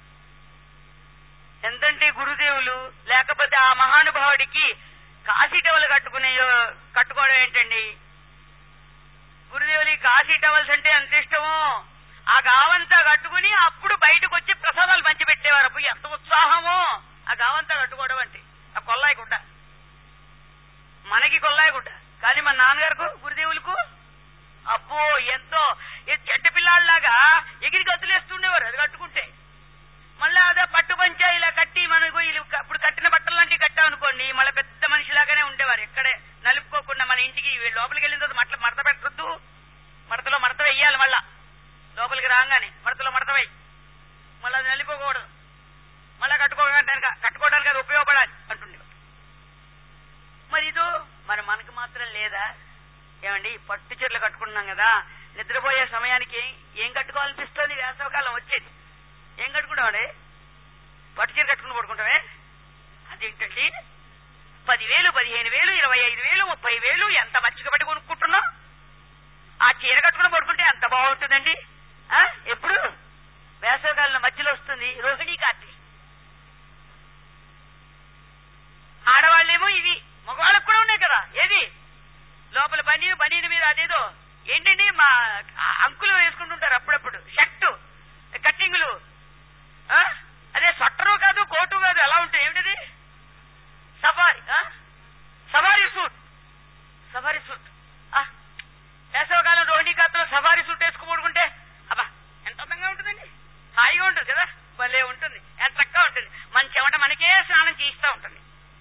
ఎంతంటే గురుదేవులు లేకపోతే ఆ మహానుభావుడికి కాశీ టవల్ కట్టుకునే కట్టుకోవడం ఏంటండి గురుదేవులకి కాశీ టవల్స్ అంటే ఎంత ఇష్టమో ఆ గావంతా కట్టుకుని అప్పుడు బయటకు వచ్చి ప్రసాదాలు పంచి పెట్టేవారు అప్పుడు ఎంత ఉత్సాహమో ఆ గావంతా కట్టుకోవడం అంటే ఆ కొల్లాయి గుడ్డ మనకి కొల్లాయి గుడ్డ కానీ మన నాన్నగారికి గురుదేవులకు అబ్బో ఎంతో ఏ చెట్టు పిల్లల్లాగా ఎగిరి గతులేస్తుండేవారు అది కట్టుకుంటే మళ్ళీ అదే పట్టు పంచ ఇలా కట్టి మనకు ఇల్లు- ఇప్పుడు కట్టిన బట్టలు లాంటివి కట్టామనుకోండి మళ్ళీ పెద్ద మనిషిలాగానే ఉండేవారు ఎక్కడే నలుపుకోకుండా మన ఇంటికి లోపలికి వెళ్ళిన తర్వాత మట్ల మడత పెట్టద్దు మడతలో మడత వెయ్యాలి మళ్ళా లోపలికి రాగానే మడతలో మడత వెయ్యి మళ్ళీ అది నలిపోకూడదు మళ్ళా కట్టుకోవడానికి కట్టుకోవడానికి అది ఉపయోగం పట్టు చీరలు కట్టుకుంటున్నాం కదా నిద్రపోయే సమయానికి ఏం ఏం కట్టుకోవాలనిపిస్తుంది వేసవకాలం వచ్చేది ఏం కట్టుకుంటామండి పట్టు చీర కట్టుకుని పడుకుంటామే అదేంటండి పదివేలు పదిహేను వేలు ఇరవై ఐదు వేలు ముప్పై వేలు ఎంత మంచిగా పట్టి కొనుక్కుంటున్నాం ఆ చీర కట్టుకుని పడుకుంటే ఎంత బాగుంటుందండి ఆ? ఎప్పుడు వేసవకాలం మధ్యలో వస్తుంది రోహిణీ కార్తీ ఆడవాళ్ళేమో ఇవి మగవాళ్ళకు కూడా ఉన్నాయి కదా ఏది లోపల బనీ బనీని మీద అదేదో ఏంటండి మా ఆ- అంకులు వేసుకుంటుంటారు అప్పుడప్పుడు షర్టు కట్టింగులు ఆ? అదే స్వట్టరు కాదు కోటు కాదు ఎలా ఉంటాయి ఏమిటిది సఫారీ ఆ? సఫారీ సూట్ సఫారీ సూట్ ఆ, వేసవకాలం రోహిణీ కాతలో సఫారీ సూట్ వేసుకు పడుకుంటే అబ్బా ఎంత అందంగా ఉంటుందండి హాయిగా ఉంటుంది కదా భలే ఉంటుంది ఎంత చక్కగా ఉంటుంది మన చెమట మనకే స్నానం చేయిస్తూ ఉంటుంది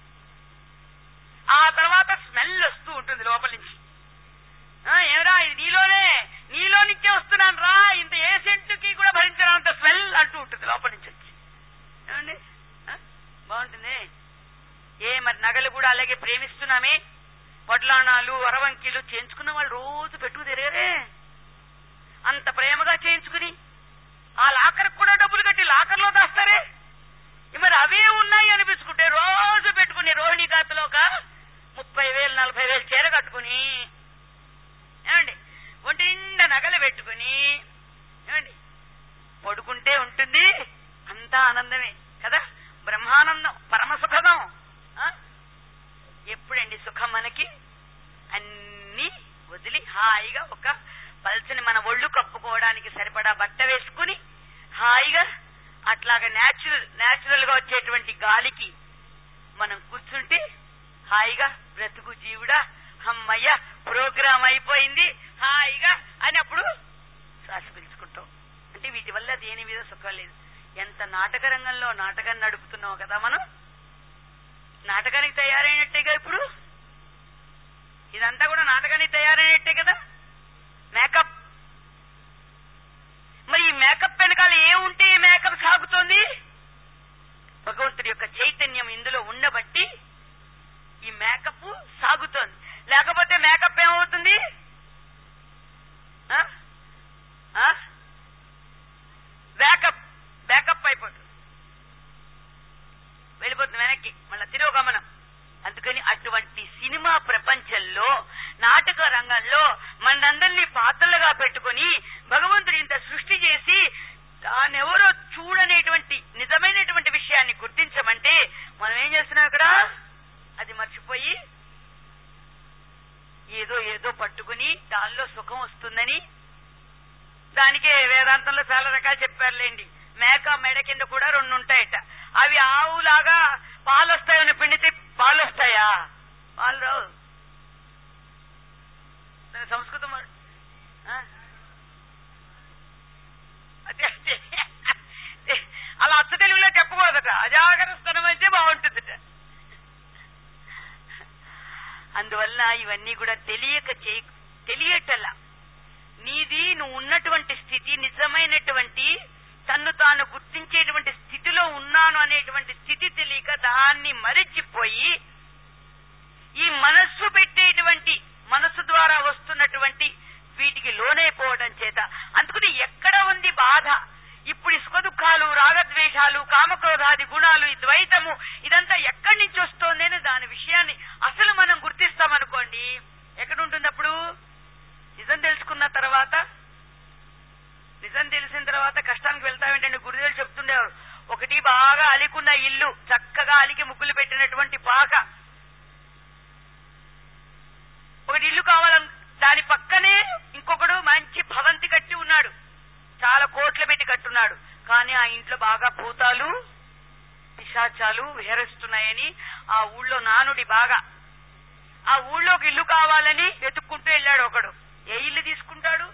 ఆ తర్వాత స్మెల్ వస్తూ ఉంటుంది లోపల నుంచి ఆ, ఏమరా ఇది నీలోనే నీలో నుంచే వస్తున్నాను రా ఇంత ఏ సెంటుకి కూడా భరించనంత స్మెల్ అంటూ ఉంటుంది లోపల నుంచి వచ్చి ఏమండి ఆ, బాగుంటుంది ఏ మరి నగలు కూడా అలాగే ప్రేమిస్తున్నామే వడ్లాణాలు అరవంకిలు చేయించుకున్న వాళ్ళు రోజు పెట్టుకు తిరగరే అంత ప్రేమగా చేయించుకుని ఆ లాకర్ కూడా డబ్బులు కట్టి లాకర్లో దాస్తారే మరి అవే ఉన్నాయి అనిపించుకుంటే రోజు పెట్టుకుని రోహిణి ఖాతాలో ఒక ముప్పై వేలు నలభై వేలు చీర కట్టుకుని ఏమండి ఒంటి నిండా నగలు పెట్టుకుని ఏమండి పడుకుంటే ఉంటుంది అంతా ఆనందమే కదా బ్రహ్మానందం పరమ సుఖదం ఆ? ఎప్పుడండి సుఖం మనకి అన్ని వదిలి హాయిగా ఒక పల్చని మన ఒళ్ళు కప్పుకోవడానికి సరిపడా బట్ట వేసుకుని హాయిగా అట్లాగా న్యాచురల్ న్యాచురల్ గా వచ్చేటువంటి గాలికి మనం కూర్చుంటే హాయిగా బ్రతుకు జీవుడా అమ్మయ్య ప్రోగ్రామ్ అయిపోయింది హాయిగా అని అప్పుడు శ్వాస పీల్చుకుంటాం అంటే వీటి వల్ల దేని మీద సుఖం లేదు ఎంత నాటక రంగంలో నాటకం నడుపుతున్నావు కదా మనం నాటకానికి తయారైనట్టేగా ఇప్పుడు ఇదంతా కూడా నాటకానికి తయారైనట్టే కదా మేకప్ మరి ఈ మేకప్ వెనకాల ఏముంటే ఈ మేకప్ సాగుతోంది భగవంతుడి యొక్క చైతన్యం ఇందులో ఉండబట్టి ఈ మేకప్ సాగుతోంది లేకపోతే మేకప్ ఏమవుతుంది ఆ? ఆ? బ్యాకప్ బ్యాకప్ అయిపోతుంది వెళ్ళిపోతుంది వెనక్కి మళ్ళా తిరోగమనం అందుకని అటువంటి సినిమా ప్రపంచంలో నాటక రంగంలో మనందరినీ పాత్రలుగా పెట్టుకొని భగవంతుడు ఇంత సృష్టి చేసి తానెవరో చూడనేటువంటి నిజమైనటువంటి విషయాన్ని గుర్తించమంటే మనం ఏం చేస్తున్నాం ఇక్కడ అది మర్చిపోయి ఏదో ఏదో పట్టుకుని దానిలో సుఖం వస్తుందని దానికే వేదాంతంలో చాలా రకాలు చెప్పారులేండి మేక మెడ కింద కూడా రెండు ఉంటాయట అవి ఆవులాగా పాలు వస్తాయని పిండితే పాలు వస్తాయా పాలు రావు దాని సంస్కృతం ఆ? అదే, అదే. అలా అచ్చ తెలుగులో చెప్పకూడదట అజాగరస్తనం అయితే బాగుంటుందట అందువల్ల ఇవన్నీ కూడా తెలియక చేయ తెలియటల్లా నీది నువ్వు ఉన్నటువంటి స్థితి నిజమైనటువంటి తన్ను తాను గుర్తించేటువంటి స్థితిలో ఉన్నాను అనేటువంటి స్థితి తెలియక దాన్ని మరిచిపోయి ఈ మనస్సు పెట్టేటువంటి మనస్సు ద్వారా వస్తున్నటువంటి వీటికి లోనైపోవడం చేత అందుకని ఎక్కడ ఉంది బాధ ఇప్పుడు ఇసుక దుఃఖాలు రాగద్వేషాలు కామక్రోధాది గుణాలు ఈ ద్వైతము ఇదంతా ఎక్కడి నుంచి వస్తోంది అని దాని విషయాన్ని అసలు మనం గుర్తిస్తామనుకోండి ఎక్కడ ఉంటుంది అప్పుడు నిజం తెలుసుకున్న తర్వాత నిజం తెలిసిన తర్వాత కష్టానికి వెళ్తామేంటండి గురుదేవులు చెప్తుండేవారు ఒకటి బాగా అలికున్న ఇల్లు చక్కగా అలికి ముగ్గులు పెట్టినటువంటి పాక ఒకటి ఇల్లు కావాలని దాని పక్కనే ఇంకొకడు మంచి భవంతి కట్టి ఉన్నాడు చాలా కోట్లు పెట్టి కట్టున్నాడు కానీ ఆ ఇంట్లో బాగా భూతాలు పిశాచాలు విహరిస్తున్నాయని ఆ ఊళ్ళో నానుడి బాగా ఆ ఊళ్ళోకి ఇల్లు కావాలని వెతుక్కుంటూ వెళ్ళాడు ఒకడు ఏ ఇల్లు తీసుకుంటాడు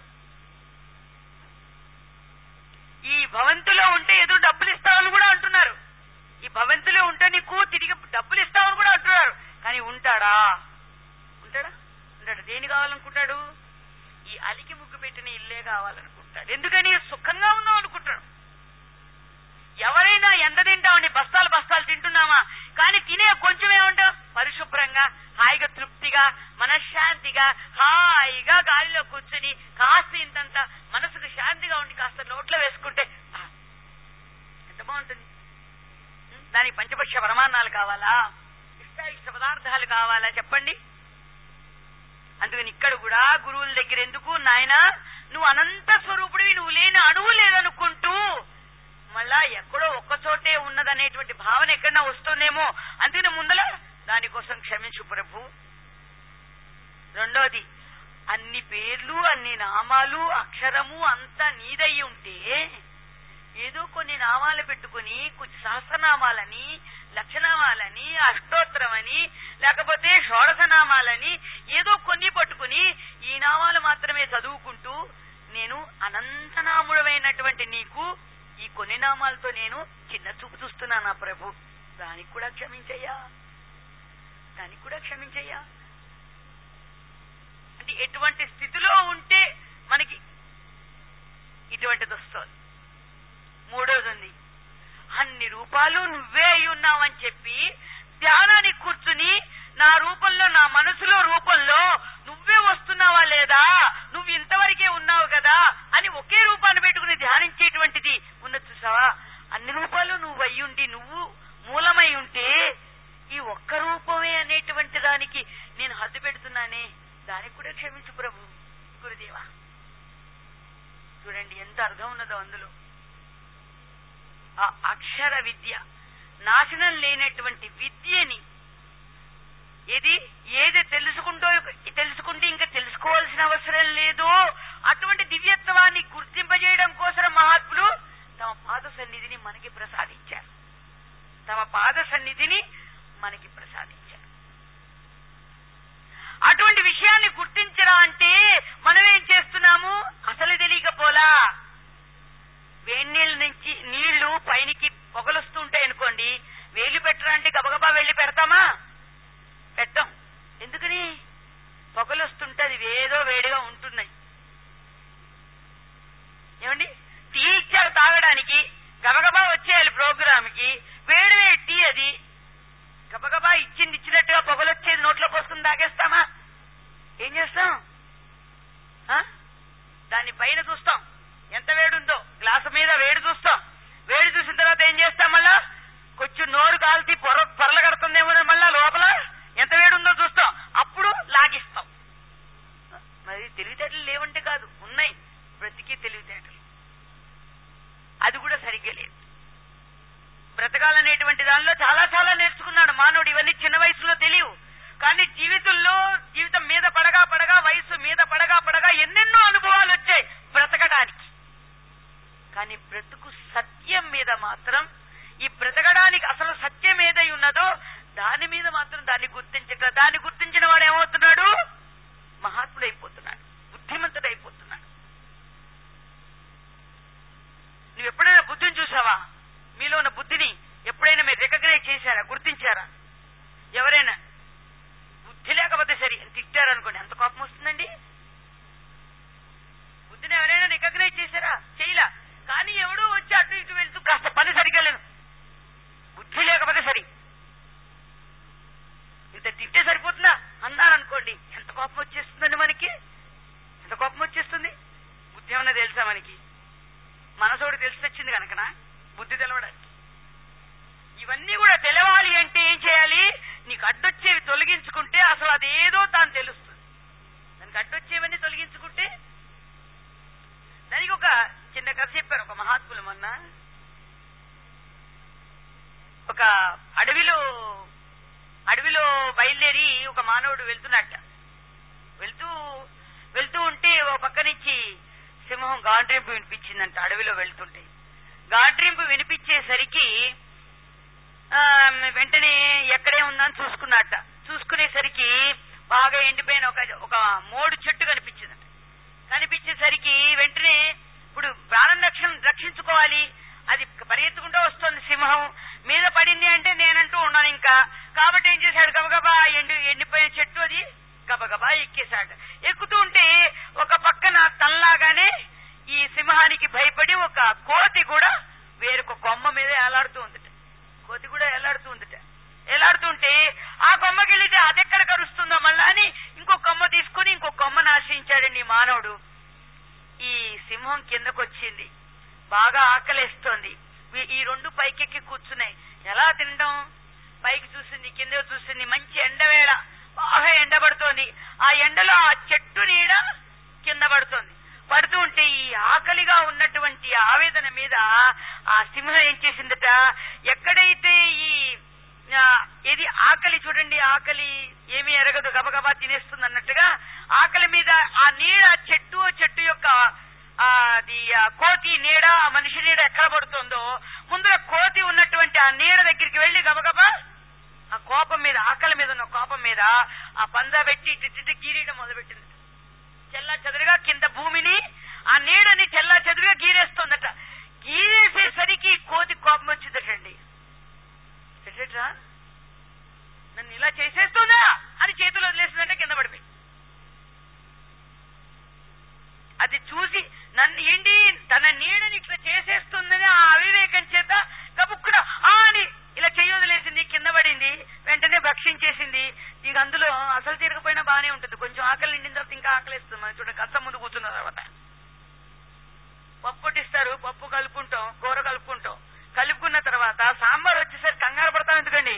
ఈ భవంతిలో ఉంటే ఏదో డబ్బులు ఇస్తామని కూడా అంటున్నారు ఈ భవంతిలో ఉంటే నీకు తిరిగి డబ్బులు ఇస్తామని కూడా అంటున్నారు కానీ ఉంటాడా ఉంటాడా ఉంటాడు దేని కావాలనుకుంటాడు ఈ అలికి ముగ్గు పెట్టిన ఇల్లే కావాలనుకుంటాడు ఎందుకని సుఖంగా ఉన్నాం అనుకుంటాడు ఎవరైనా ఎంత తింటామని బస్తాలు బస్తాలు తింటున్నామా కానీ తినే కొంచెం ఏమంటాం పరిశుభ్ర శుభ్రంగా హాయిగా తృప్తిగా మనశ్శాంతిగా హాయిగా గాలిలో కూర్చుని కాస్త ఇంతంత మనసుకు శాంతిగా ఉండి కాస్త నోట్లో వేసుకుంటే ఆ, ఎంత బాగుంటుంది ఉం? దానికి పంచపక్ష పరమాన్నాలు కావాలా ఇష్ట ఇష్ట పదార్థాలు కావాలా చెప్పండి అందుకని ఇక్కడ కూడా గురువుల దగ్గర ఎందుకు నాయన నువ్వు అనంత స్వరూపుడివి నువ్వు లేని అణువు లేదనుకుంటూ మళ్ళా ఎక్కడో ఒక్క చోటే ఉన్నదనేటువంటి భావన ఎక్కడన్నా వస్తుందేమో అందుకని ముందల దానికోసం క్షమించు ప్రభు రెండోది అన్ని పేర్లు అన్ని నామాలు అక్షరము అంతా నీదయ్యి ఉంటే ఏదో కొన్ని నామాలు పెట్టుకుని కొంచెం సహస్రనామాలని లక్షనామాలని అష్టోత్తరమని లేకపోతే షోడశనామాలని ఏదో కొన్ని పట్టుకుని ఈ నామాలు మాత్రమే చదువుకుంటూ నేను అనంతనాముడమైనటువంటి నీకు ఈ కొన్ని నామాలతో నేను చిన్న చూపు చూస్తున్నానా ప్రభు దానికి కూడా క్షమించయ్యా దానికి కూడా క్షమించయ్యా అంటే ఎటువంటి స్థితిలో ఉంటే మనకి ఇటువంటిది వస్తుంది మూడోది ఉంది అన్ని రూపాలు నువ్వే అయి ఉన్నావని చెప్పి ధ్యానానికి కూర్చుని నా రూపంలో నా మనసులో రూపంలో నువ్వే వస్తున్నావా లేదా నువ్వు ఇంతవరకే ఉన్నావు కదా అని ఒకే రూపాన్ని పెట్టుకుని ధ్యానించేటువంటిది ఉన్నది చూసావా అన్ని రూపాలు నువ్వు అయ్యుండి నువ్వు మూలమై ఉంటే ఈ ఒక్క రూపమే అనేటువంటి దానికి నేను హద్దు పెడుతున్నానే దానికి కూడా క్షమించు ప్రభు గురుదేవా చూడండి ఎంత అర్థం ఉన్నదో అందులో ఆ అక్షర విద్య నాశనం లేనటువంటి విద్యని ఇది ఏది తెలుసుకుంటో తెలుసుకుంటే ఇంకా తెలుసుకోవాల్సిన అవసరం లేదో అటువంటి దివ్యత్వాన్ని గుర్తింపజేయడం కోసం మహాత్ములు తమ పాద సన్నిధిని మనకి ప్రసాదించారు తమ పాద సన్నిధిని మనకి ప్రసాదించారు అటువంటి విషయాన్ని గుర్తించరా అంటే మనం ఏం చేస్తున్నాము అసలు తెలియకపోలా వేడి నీళ్ళ నుంచి నీళ్లు పైనికి పొగలొస్తూ ఉంటాయి అనుకోండి వేలు పెట్టరా అంటే గబగబా వెళ్ళి పెడతామా పెట్టం ఎందుకని పొగలొస్తుంటే అది ఏదో వేడిగా ఉంటున్నాయి ఏమండి టీ ఇచ్చారు తాగడానికి గబగబా వచ్చేయాలి ప్రోగ్రామ్ కి వేడి వేడి టీ అది గబగబా ఇచ్చింది ఇచ్చినట్టుగా పొగలొచ్చేది నోట్లో పోసుకుని తాగేస్తామా ఏం చేస్తాం ఆ? దాన్ని పైన చూస్తాం ఎంత వేడుందో గ్లాసు మీద వేడి చూస్తాం వేడి చూసిన తర్వాత ఏం చేస్తాం మళ్ళా కొంచెం నోరు కాల్చి పొర పొరలు కడుతుందేమో మళ్ళా లోపల ఎంత వేడుందో చూస్తాం అప్పుడు లాగిస్తాం మరి తెలివితేటలు లేవంటే కాదు ఉన్నాయి బ్రతికి తెలివితేటలు అది కూడా సరిగ్గా లేదు బ్రతకాలనేటువంటి దానిలో చాలా చాలా నేర్చుకున్నాడు మానవుడు ఇవన్నీ చిన్న వయసులో తెలియవు కానీ జీవితంలో జీవితం మీద పడగా పడగా వయసు మీద పడగా పడగా ఎన్నెన్నో అనుభవాలు వచ్చాయి బ్రతకడానికి కానీ బ్రతుకు సత్యం మీద మాత్రం ఈ బ్రతకడానికి అసలు సత్యం ఏదై ఉన్నదో దాని మీద మాత్రం దాన్ని గుర్తించట దాన్ని గుర్తించిన వాడు ఏమవుతున్నాడు మహాత్ముడైపోతున్నాడు బుద్ధిమంతుడైపోతున్నాడు నువ్వు ఎప్పుడైనా బుద్ధిని చూసావా మీలో ఉన్న బుద్ధిని ఎప్పుడైనా మీరు రికగ్నైజ్ చేశారా గుర్తించారా ఎవరైనా బుద్ధి లేకపోతే సరి తిట్టారనుకోండి ఎంత కోపం వస్తుందండి బుద్ధిని ఎవరైనా రికగ్నైజ్ చేశారా చేయలా కానీ ఎవడో వచ్చి అటు ఇటు వెళ్తూ కాస్త పని సరిగ్గా లేదు బుద్ధి లేకపోతే సరి ఇంత తిట్టే సరిపోతుందా అన్నారనుకోండి ఎంత కోపం వచ్చేస్తుందండి మనకి ఎంత కోపం వచ్చేస్తుంది బుద్ధి ఏమన్నా తెలుసా మనకి మనసోడు తెలిసి వచ్చింది కనుకనా బుద్ధి తెలవడానికి ఇవన్నీ కూడా తెలవాలి అంటే ఏం చేయాలి నీకు అడ్డొచ్చేవి తొలగించుకుంటే అసలు అదేదో తాను తెలుస్తుంది దానికి అడ్డొచ్చేవన్నీ తొలగించుకుంటే దానికి ఒక చిన్న కథ చెప్పారు ఒక మహాత్ములు మొన్న ఒక అడవిలో అడవిలో బయలుదేరి ఒక మానవుడు వెళ్తున్నట్ట వెళ్తూ వెళ్తూ ఉంటే ఓ పక్క నుంచి సింహం గాండ్రింపు వినిపించిందంట అడవిలో వెళ్తుంటే గాండ్రింపు వినిపించేసరికి ఆ, వెంటనే ఎక్కడే ఉందని చూసుకున్నట్ట చూసుకునేసరికి బాగా ఎండిపోయిన ఒక ఒక మోడు చెట్టు కనిపించిందంట కనిపించేసరికి వెంటనే ఇప్పుడు ప్రాణం రక్షణ రక్షించుకోవాలి అది పరిగెత్తుకుంటూ వస్తుంది సింహం మీద పడింది అంటే నేనంటూ ఉన్నాను ఇంకా కాబట్టి ఏం చేశాడు గబగబా ఎండి ఎండిపోయిన చెట్టు అది గబగబా ఎక్కేశాడు ఎక్కుతూ ఉంటే ఒక పక్కన తనలాగానే ఈ సింహానికి భయపడి ఒక కోతి కూడా వేరొక కొమ్మ మీద ఏలాడుతూ ఉందట కోతి కూడా ఎలాడుతూ ఉందట ఎలాడుతుంటే ఆ కొమ్మకెళ్ళితే సింహం కిందకొచ్చింది బాగా ఆకలేస్తోంది వీ- ఈ రెండు పైకెక్కి కూర్చున్నాయి ఎలా తినడం పైకి చూసింది కింద చూసింది మంచి ఎండవేళ బాగా ఎండబడుతోంది ఆ ఎండలో ఆ చెట్టు నీడ కింద పడుతోంది పడుతూ ఉంటే ఈ ఆకలిగా ఉన్నటువంటి ఆవేదన మీద ఆ సింహం ఏం చేసిందట ఎక్కడైతే ఈ ఆ, ఇది ఆకలి చూడండి ఆకలి ఏమీ ఎరగదు గబగబా తినేస్తుంది అన్నట్టుగా ఆకలి మీద ఆ నీడ చెట్టు చెట్టు యొక్క ఆ, అది ఆ కోతి నీడ ఆ మనిషి నీడ ఎక్కడ పడుతుందో ముందర కోతి ఉన్నటువంటి ఆ నీడ దగ్గరికి వెళ్లి గబగబా ఆ కోపం మీద ఆకలి మీద ఉన్న కోపం మీద ఆ పంజా పెట్టి ఇటు ఇటు గీరియడం మొదలుపెట్టింది చెల్లా చెదురుగా కింద భూమిని ఆ నీడని చెల్లా చెదురుగా గీరేస్తోందట గీరేసేసరికి కోతి కోపం వచ్చిందటండి ఎట్లా నన్ను ఇలా చేసేస్తుందా అది చేతులు వదిలేసిందంటే కింద పడిపోయి అది చూసి నన్ను ఏంటి తన నీడని ఇట్లా చేసేస్తుందని ఆ అవివేకం చేత కబుక్కున ఆ అని ఇలా చెయ్యి వదిలేసింది కింద పడింది వెంటనే భక్షించేసింది ఇక అందులో అసలు తిరగపోయినా బానే ఉంటుంది కొంచెం ఆకలి నిండిన తర్వాత ఇంకా ఆకలిస్తుంది మనం చూడండి కష్టం ముందు కూర్చున్న తర్వాత పప్పు వడ్డిస్తారు పప్పు కలుపుకుంటాం కూర కలుపుకుంటాం కలుపుకున్న తర్వాత సాంబార్ వచ్చేసరికి కంగారు పడతాం ఎందుకండి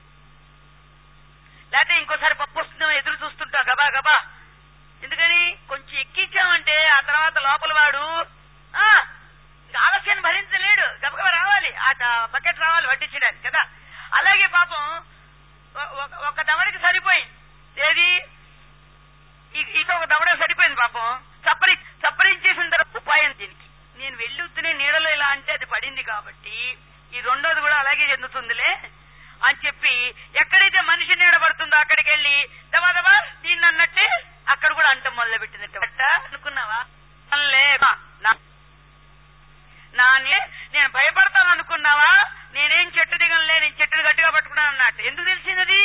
లేకపోతే ఇంకోసారి పప్పు వస్తుందేమో ఎదురు చూస్తుంటాం గబా గబా ఎందుకని కొంచెం ఎక్కించామంటే ఆ తర్వాత లోపల వాడు ఆ, ఇంకా ఆలస్యాన్ని భరించలేడు గబగబా రావాలి ఆ ట- బకెట్ రావాలి వడ్డించడానికి కదా అలాగే పాపం ఒ- ఒక- ఒక దవడకి సరిపోయింది ఏది ఇ- ఇక ఒక దవడ సరిపోయింది పాపం చప్పరి చప్పరించేసిన తర్వాత ఉపాయం దీనికి నేను వెళ్ళొద్దునే నీడలో ఇలా అంటే అది పడింది కాబట్టి ఈ రెండోది కూడా అలాగే చెందుతుందిలే అని చెప్పి ఎక్కడైతే మనిషి నీడ పడుతుందో అక్కడికి వెళ్ళి దబా దబా దీన్ని అన్నట్టే అక్కడ కూడా అంట మొదలు పెట్టిందట అనుకున్నావా అనలే, మా, నా- నా నే- నేను భయపడతాను అనుకున్నావా నేనేం చెట్టు దిగనులే నేను చెట్టుని గట్టిగా పట్టుకున్నాను అన్నట్టు ఎందుకు తెలిసినది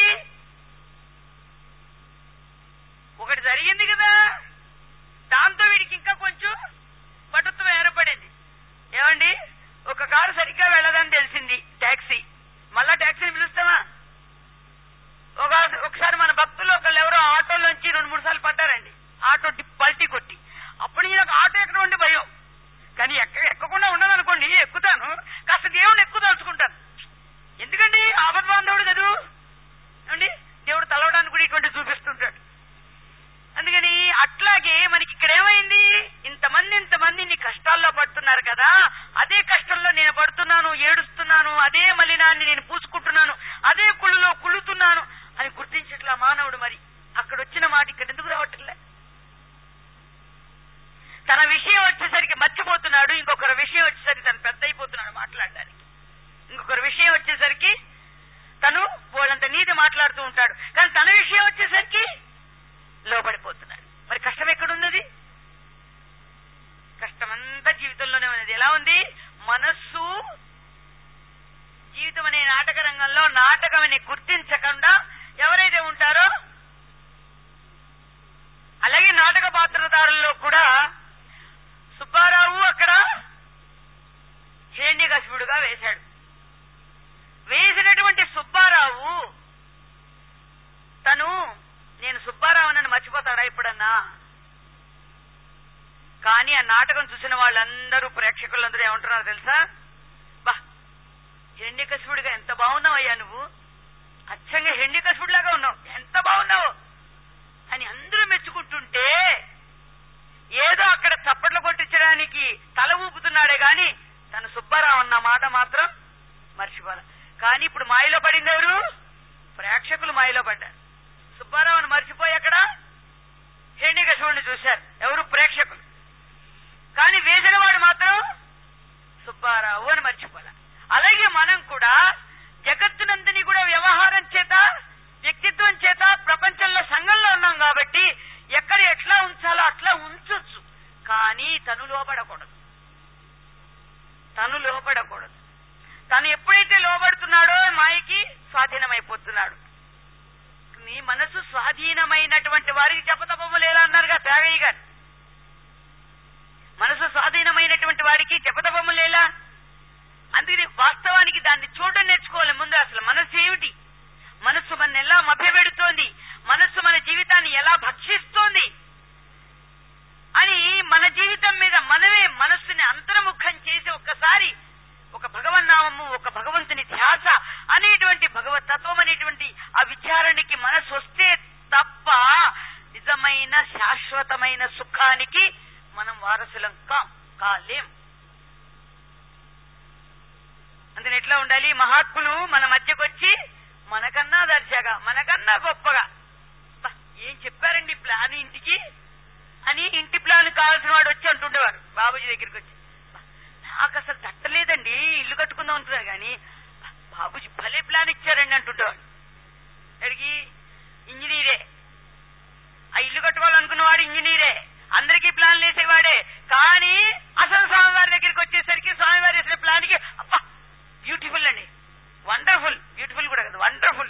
ఒకటి జరిగింది కదా దాంతో వీడికి ఇంకా కొంచెం పటుత్వం ఏర్పడింది ఏమండి ఒక కారు సరిగ్గా వెళ్ళదని తెలిసింది ట్యాక్సీ మళ్ళా ట్యాక్సీని పిలుస్తామా ఒక ఒకసారి మన భక్తులు ఒకళ్ళు ఎవరో ఆటోలోంచి రెండు మూడు సార్లు పడ్డారండి ఆటో డి- పల్టీ కొట్టి అప్పుడు నేను ఆటో ఎక్కడ ఉండి భయం కానీ ఎక్క ఎక్కకుండా ఉండదనుకోండి ఎక్కుతాను కాస్త దేవుడిని ఎక్కువ తలుచుకుంటాను ఎందుకండి ఆపద్ బాంధవుడు కదూ ఏమండి దేవుడు తలవడానికి కూడా ఇటువంటి చూపిస్తుంటాడు అందుకని అట్లాగే మనకి ఇక్కడ ఏమైంది ఇంతమంది ఇంతమంది నీ కష్టాల్లో పడుతున్నారు కదా అదే కష్టంలో నేను పడుతున్నాను ఏడుస్తున్నాను అదే మలినాన్ని నేను పూసుకుంటున్నాను అదే కుళ్ళులో కుళ్ళుతున్నాను అని గుర్తించట్లా మానవుడు మరి అక్కడ వచ్చిన మాట ఇక్కడ ఎందుకు రావట్లే తన విషయం వచ్చేసరికి మర్చిపోతున్నాడు ఇంకొకరి విషయం వచ్చేసరికి తను పెద్ద అయిపోతున్నాడు మాట్లాడడానికి ఇంకొకరి విషయం వచ్చేసరికి తను వాళ్ళంత నీతి మాట్లాడుతూ ఉంటాడు కానీ తన విషయం వచ్చేసరికి లోపడిపోతున్నాడు మరి కష్టం ఎక్కడున్నది కష్టమంతా జీవితంలోనే ఉన్నది ఎలా ఉంది మనస్సు జీవితం అనే నాటక రంగంలో నాటకం అని గుర్తించకుండా ఎవరైతే ఉంటారో అలాగే నాటక పాత్రధారుల్లో కూడా సుబ్బారావు అక్కడ హిరణ్యకశిపుడుగా వేశాడు వేసినటువంటి సుబ్బారావు తను నేను సుబ్బారావు అని మర్చిపోతాడా ఇప్పుడన్నా కానీ ఆ నాటకం చూసిన వాళ్ళందరూ ప్రేక్షకులందరూ ఏమంటున్నారో తెలుసా బా హిరణ్యకశిపుడిగా ఎంత బాగున్నావయ్యా నువ్వు అచ్చంగా హిరణ్యకశిపుడిలాగా ఉన్నావు ఎంత బాగున్నావు అని అందరూ మెచ్చుకుంటుంటే ఏదో అక్కడ చప్పట్లు కొట్టించడానికి తల ఊపుతున్నాడే గాని తన సుబ్బారావు అన్న మాట మాత్రం మర్చిపోలే కానీ ఇప్పుడు మాయలో పడింది ఎవరు ప్రేక్షకులు మాయలో పడ్డారు సుబ్బారావుని మర్చిపోయి అక్కడ హిరణ్యకశివుడిని చూశారు ఎవరు ప్రేక్షకులు కానీ వేసిన వాడు మాత్రం సుబ్బారావు అని మర్చిపోలే అలాగే మనం కూడా జగత్తునందని కూడా వ్యవహారం చేత వ్యక్తిత్వం చేత ప్రపంచంలో సంఘంలో ఉన్నాం కాబట్టి ఎక్కడ ఎట్లా ఉంచాలో అట్లా ఉంచొచ్చు కానీ తను లోపడకూడదు తను లోపడకూడదు తను ఎప్పుడైతే లోబడుతున్నాడో మాయకి స్వాధీనమైపోతున్నాడు నీ మనసు స్వాధీనమైనటువంటి వారికి జపతపము లేదా అన్నారుగా త్యాగయ్య గారు మనసు స్వాధీనమైనటువంటి వారికి జపతపము లేలా అందుకని వాస్తవానికి దాన్ని చూడడం నేర్చుకోవాలి ముందు అసలు మనసు ఏమిటి మనస్సు మన ఎలా మభ్యపెడుతోంది మనస్సు మన జీవితాన్ని ఎలా భక్షిస్తోంది అని మన జీవితం మీద మనమే ఉండాలి మహాత్ములు మన మధ్యకు వచ్చి మనకన్నా దర్జాగా మనకన్నా గొప్పగా అబ్బా, ఏం చెప్పారండి ప్లాన్ ఇంటికి అని ఇంటి ప్లాన్ కావాల్సిన వాడు వచ్చి అంటుండేవారు బాబుజీ దగ్గరికి వచ్చి అబ్బా, నాకు అసలు తట్టలేదండి ఇల్లు కట్టుకుందాం అనుకున్నారు కానీ అబ్బా, బాబుజీ భలే ప్లాన్ ఇచ్చారండి అంటుండేవాడు అడిగి ఇంజనీరే ఆ ఇల్లు కట్టుకోవాలనుకున్నవాడు ఇంజనీరే అందరికీ ప్లాన్లు వేసేవాడే కానీ అసలు స్వామివారి దగ్గరికి వచ్చేసరికి స్వామివారి వేసిన ప్లాన్ కి అబ్బా బ్యూటిఫుల్ అండి వండర్ఫుల్ బ్యూటిఫుల్ కూడా కదా వండర్ఫుల్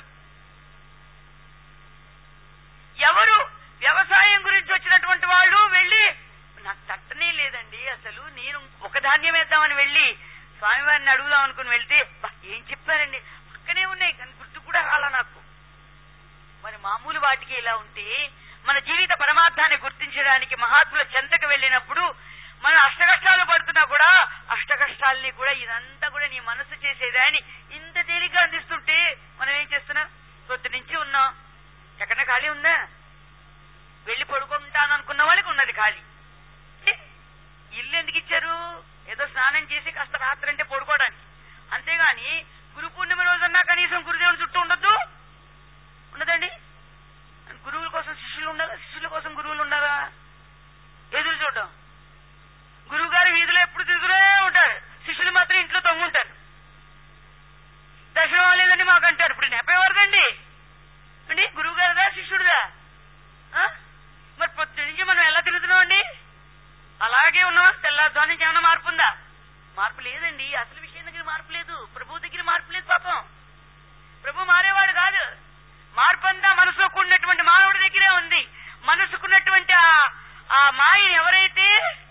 ఎవరు వ్యవసాయం గురించి వచ్చినటువంటి వాళ్ళు వెళ్ళి నాకు తట్టనే లేదండి అసలు నేను ఒక ధాన్యం వేద్దామని వెళ్ళి స్వామివారిని అడుగుదాం అనుకుని వెళ్తే "అబ్బా, ఏం చెప్పారండి పక్కనే ఉన్నాయి కానీ గుర్తు కూడా రాలా నాకు మరి మామూలు వాటికి ఇలా ఉంటే మన జీవిత పరమార్థాన్ని గుర్తించడానికి మహాత్ముల చెంతకు వెళ్ళినప్పుడు మన అష్టకష్టాలు పడుతున్నా కూడా అష్టకష్టాల్ని కూడా ఇదంతా కూడా నీ మనసు చేసేదా అని ఇంత తేలిగ్గా అందిస్తుంటే మనం ఏం చేస్తున్నాం పొద్దు నుంచి ఉన్నాం ఎక్కడన్నా ఖాళీ ఉందా వెళ్ళి పడుకుంటాననుకున్న వాళ్ళకి ఉన్నది ఖాళీ ఏ? ఇల్లు ఎందుకు ఇచ్చారు ఏదో స్నానం చేసి కాస్త రాత్రి అంటే పడుకోవడానికి అంతేగాని గురు పూర్ణిమ రోజన్నా కనీసం గురుదేవుని చుట్టూ ఉండొద్దు ఉండదండి గురువుల కోసం శిష్యులు ఉండాలా శిష్యుల కోసం గురువులు ఉండాలా ఎదురు చూడడం గురువు గారు వీధిలో ఎప్పుడు తిరుగుతూనే ఉంటారు శిష్యులు మాత్రం ఇంట్లో తొంగుంటారు దర్శనం అవ్వలేదని మాకు అంటారు ఇప్పుడు నెప్పేవారుదండి అండి గురువు గారిదా శిష్యుడిదా ఆ? మరి పొద్దు నుంచి మనం ఎలా తిరుగుతున్నామండి అలాగే ఉన్నామా తెల్లారుజాము నుంచి ఏమైనా మార్పు ఉందా మార్పు లేదండి అసలు విషయం దగ్గర మార్పు లేదు ప్రభు దగ్గర మార్పు లేదు పాపం ప్రభు మారేవాడు కాదు మార్పు అంతా మనసులో కూడినటువంటి మానవుడి దగ్గరే ఉంది మనసుకున్నటువంటి ఆ- ఆ మాయని ఎవరైతే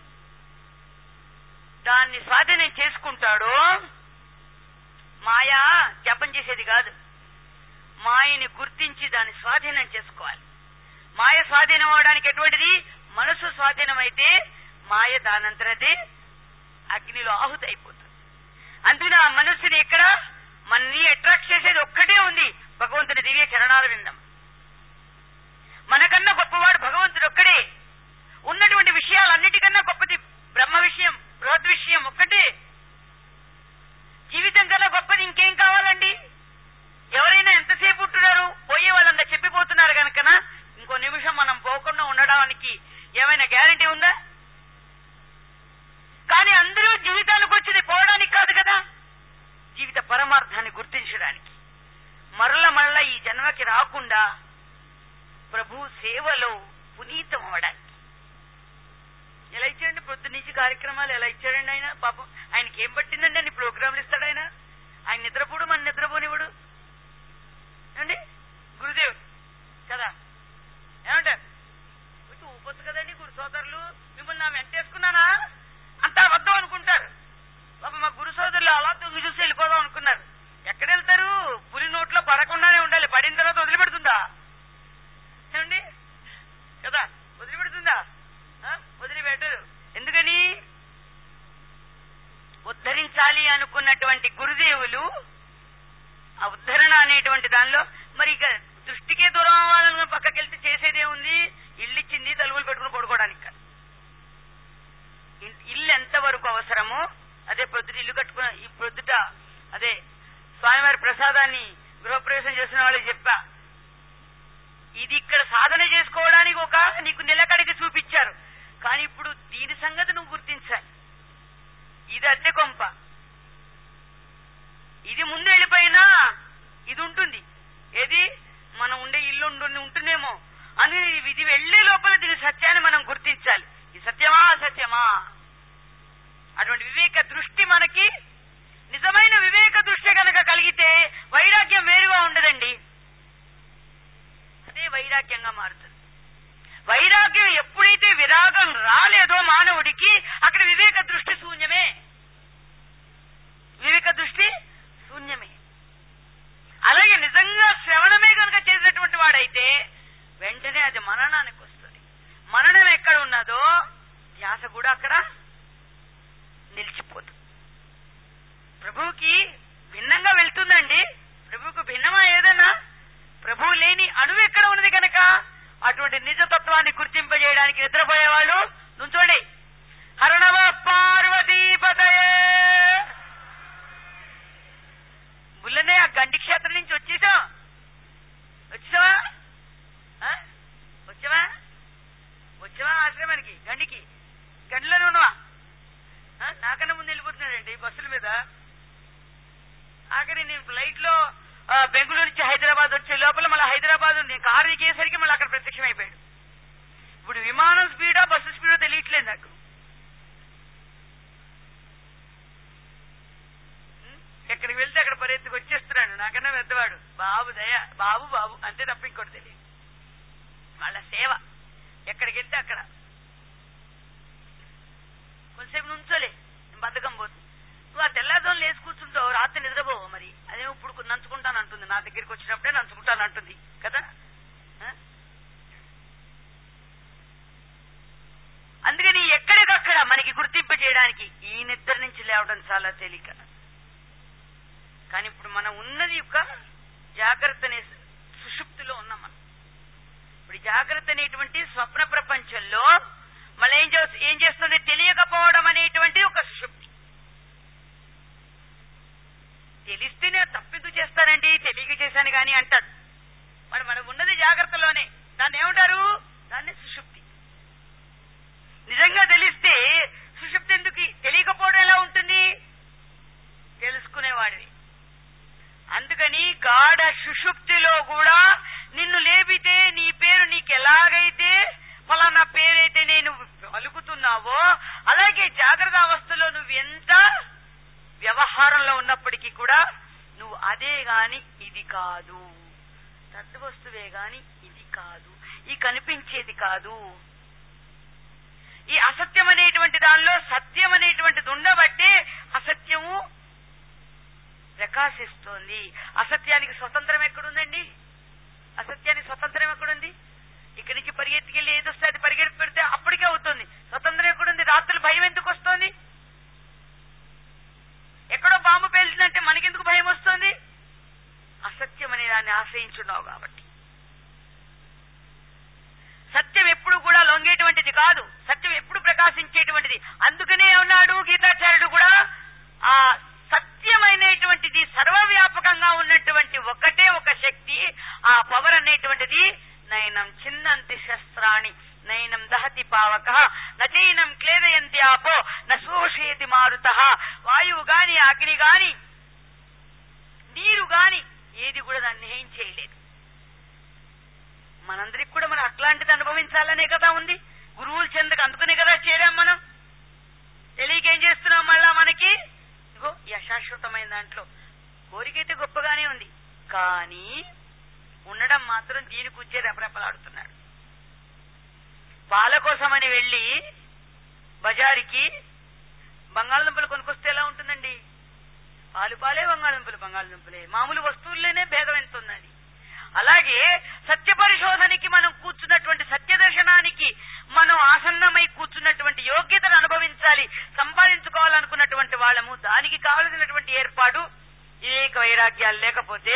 దాన్ని స్వాధీనం చేసుకుంటాడో మాయా జపం చేసేది కాదు మాయని గుర్తించి దాన్ని స్వాధీనం చేసుకోవాలి మాయ స్వాధీనం అవడానికి ఎటువంటిది మనసు స్వాధీనం అయితే మాయ దానంతరదే అగ్నిలో ఆహుతి అయిపోతుంది అందున ఆ మనస్సుని ఎక్కడ మనని అట్రాక్ట్ చేసేది ఒక్కటే ఉంది భగవంతుని దివ్య చరణాలు విందాం మనకన్నా గొప్పవాడు భగవంతుడు ఒక్కడే ఉన్నటువంటి విషయాలన్నిటికన్నా గొప్పది బ్రహ్మ విషయం బృహత్ విషయం ఒక్కటే జీవితం కన్నా గొప్పది ఇంకేం కావాలండి ఎవరైనా ఎంతసేపు ఉంటున్నారు పోయే వాళ్ళంతా చెప్పిపోతున్నారు కనుకన ఇంకో నిమిషం మనం పోకుండా ఉండడానికి ఏమైనా గ్యారంటీ ఉందా కానీ అందరూ జీవితానికి వచ్చింది పోవడానికి కాదు కదా జీవిత పరమార్థాన్ని గుర్తించడానికి మరల మరల ఈ జన్మకి రాకుండా ప్రభు సేవలో పునీతం అవడానికి ఎలా ఇచ్చాడండి పొద్దు నుంచి కార్యక్రమాలు ఎలా ఇచ్చాడండి ఆయన పాపం ఆయనకి ఏం పట్టిందండి అన్ని ప్రోగ్రాంలు ఇస్తాడు ఆయన ఆయన నిద్రపోడు మన నిద్రపోనివ్వడు అండి గురుదేవుడు కదా ఏమంటారు కొంచెం ఊపొచ్చు కదండి గురు సోదరులు మిమ్మల్ని నా వెంటేసుకున్నానా అంతా అబద్ధం అనుకుంటారు పాప మా గురు సోదరులు అలా తొంగి చూసి వెళ్ళిపోదాం అనుకున్నారు ఎక్కడ వెళ్తారు పులి నోట్లో పడకుండానే ఉండాలి పడిన తర్వాత వదిలిపెడుతుందా ఏమండి కదా వదిలిపెడుతుందా ఆ? వదిలిపెట్టదు ఎందుకని ఉద్ధరించాలి అనుకున్నటువంటి గురుదేవులు ఆ ఉద్ధరణ అనేటువంటి దానిలో మరి ఇక దృష్టికే దూరం అవ్వాలని పక్కకి వెళ్తే చేసేదే ఉంది ఇల్లు ఇచ్చింది తలుపులు పెట్టుకుని పడుకోవడానికి కాదు. ఇన్- ఇల్లు ఎంత వరకు అవసరమో అదే ప్రొద్దుట ఇల్లు కట్టుకున్న ఈ ప్రొద్దుట అదే స్వామివారి ప్రసాదాన్ని గృహప్రవేశం చేసిన వాళ్ళకి చెప్పా ఇది ఇక్కడ సాధన చేసుకోవడానికి ఒక నీకు నిలకడికి చూపించారు కానీ ఇప్పుడు దీని సంగతి నువ్వు గుర్తించాలి ఇది అద్దె కొంప ఇది ముందు వెళ్ళిపోయినా ఇది ఉంటుంది ఏది మనం ఉండే ఇల్లు ఉండు ఉంటుందేమో అని ఇది వెళ్లే లోపల దీని సత్యాన్ని మనం గుర్తించాలి ఇది సత్యమా అసత్యమా అటువంటి వివేక దృష్టి మనకి నిజమైన వివేక దృష్టి కనుక కలిగితే వైరాగ్యం వేరుగా ఉండదండి అదే వైరాగ్యంగా మారుతుంది వైరాగ్యం ఎప్పుడైతే విరాగం రాలేదో మానవుడికి అక్కడ వివేక దృష్టి శూన్యమే వివేక దృష్టి శూన్యమే అలాగే నిజంగా శ్రవణమే కనుక చేసినటువంటి వాడైతే వెంటనే అది మననానికి వస్తుంది మననం ఎక్కడ ఉన్నదో ధ్యాస కూడా అక్కడ నిలిచిపోతుంది ప్రభువుకి భిన్నంగా వెళ్తుందండి ప్రభువుకు భిన్నమా ఏదైనా ప్రభువు లేని అణువు ఎక్కడ ఉన్నది కనుక అటువంటి నిజతత్వాన్ని గుర్తింపజేయడానికి నిద్రపోయేవాళ్ళు నుంచోండి హరణవ పార్వతీపతయే కారు ఎక్కేసరికి మళ్ళీ అక్కడ ప్రత్యక్షం అయిపోయాడు ఇప్పుడు విమానం స్పీడా బస్సు స్పీడో తెలియట్లేదు నాకు ఉం? ఎక్కడికి వెళ్తే అక్కడ పరిగెత్తుకు వచ్చేస్తున్నాడు నాకన్నా పెద్దవాడు బాబు దయ బాబు బాబు అంతే తప్ప ఇంకోటి తెలియదు వాళ్ళ సేవ ఎక్కడికి వెళ్తే అక్కడ కొంతసేపు నుంచోలే బద్ధకం పోతుంది నువ్వు ఆ తెల్లారుజామున లేచి కూర్చుంటావు రాత్రి నిద్రపోవు మరి అదే ఇప్పుడు నంచుకుంటాను అంటుంది నా దగ్గరికి వచ్చినప్పుడే నంచుకుంటాను అంటుంది కదా ఆ? అందుకని ఎక్కడికక్కడ మనకి గుర్తింపు చేయడానికి ఈ నిద్ర నుంచి లేవడం చాలా తేలిక కానీ ఇప్పుడు మనం ఉన్నది యొక్క జాగ్రత్త అనే సుషుప్తిలో ఉన్నాం మనం ఇప్పుడు ఈ జాగ్రత్త అనేటువంటి స్వప్న ప్రపంచంలో మళ్ళీ ఏం చేస్తు ఏం చేస్తుంది తెలియకపోవడం అనేటువంటి ఒక సుషుప్తి తెలిస్తేనే తప్పెందుకు చేస్తానండి తెలియక చేశాను కానీ అంటాడు మరి మనం ఉన్నది జాగ్రత్తలోనే దాన్ని ఏమంటారు దాన్ని సుషుప్తి నిజంగా తెలిస్తే సుషుప్తి ఎందుకు తెలియకపోవడం ఎలా ఉంటుంది తెలుసుకునేవాడివి అందుకని గాఢ సుషుప్తిలో కూడా నిన్ను లేపితే నీ పేరు నీకు ఎలాగైతే ఫలానా పేరైతే నేను పలుకుతున్నావో అలాగే జాగ్రత్త అవస్థలో నువ్వు ఎంత వ్యవహారంలో ఉన్నప్పటికీ కూడా నువ్వు అదే గాని ఇది కాదు తత్వస్తువే గాని ఇది కాదు ఈ కనిపించేది కాదు ఈ అసత్యం అనేటువంటి దానిలో సత్యం అనేటువంటిది ఉండబట్టే అసత్యము ప్రకాశిస్తోంది అసత్యానికి స్వతంత్రం ఎక్కడుందండి అసత్యానికి స్వతంత్రం ఎక్కడుంది ఇక్కడి నుంచి పరిగెత్తుకెళ్ళి ఏది వస్తే అది పరిగెత్తి పెడితే అప్పటికే అవుతుంది స్వతంత్రం ఎక్కడుంది రాత్రులు భయం ఎందుకు వస్తుంది ఎక్కడో బాంబు పేల్చిందంటే మనకెందుకు భయం వస్తుంది అసత్యం అనే దాన్ని ఆశ్రయించున్నావు కాబట్టి సత్యం ఎప్పుడు కూడా లొంగేటువంటిది కాదు సత్యం ఎప్పుడు ప్రకాశించేటువంటిది అందుకనే ఉన్నాడు గీతాచార్యుడు కూడా ఆ సత్యమైనటువంటిది సర్వవ్యాపకంగా ఉన్నటువంటి ఒకటే ఒక శక్తి ఆ పవర్ అనేటువంటిది నయనం చిన్నంతి శస్త్రాణి నయనం దహతి పావక నచైనం క్లేదయంతి ఆపో నశోషయతి మారుత వాయువు గాని అగ్ని గాని నీరు గాని ఏది కూడా దాన్ని ఏం చేయలేదు మనందరికి కూడా మనం అట్లాంటిది అనుభవించాలనే కదా ఉంది గురువులు చెందకు అందుకునే కదా చేరాం మనం తెలియక ఏం చేస్తున్నాం మళ్ళా మనకి ఇగో ఈ అశాశ్వతమైన దాంట్లో కోరికైతే గొప్పగానే ఉంది కానీ ఉండడం మాత్రం దీని కూర్చే రెపరెపలాడుతున్నాడు పాల కోసమని వెళ్ళి బజారుకి బంగాళదుంపలు కొనుక్కొస్తే ఎలా ఉంటుందండి పాలు పాలే బంగాళదుంపలు బంగాళదుంపలే మామూలు వస్తువుల్లోనే భేదం ఎంత ఉన్నది అలాగే సత్య పరిశోధనకి మనం కూర్చున్నటువంటి సత్య దర్శనానికి మనం ఆసన్నమై కూర్చున్నటువంటి యోగ్యతను అనుభవించాలి సంపాదించుకోవాలనుకున్నటువంటి వాళ్ళము దానికి కావలసినటువంటి ఏర్పాటు వివేక వైరాగ్యాలు లేకపోతే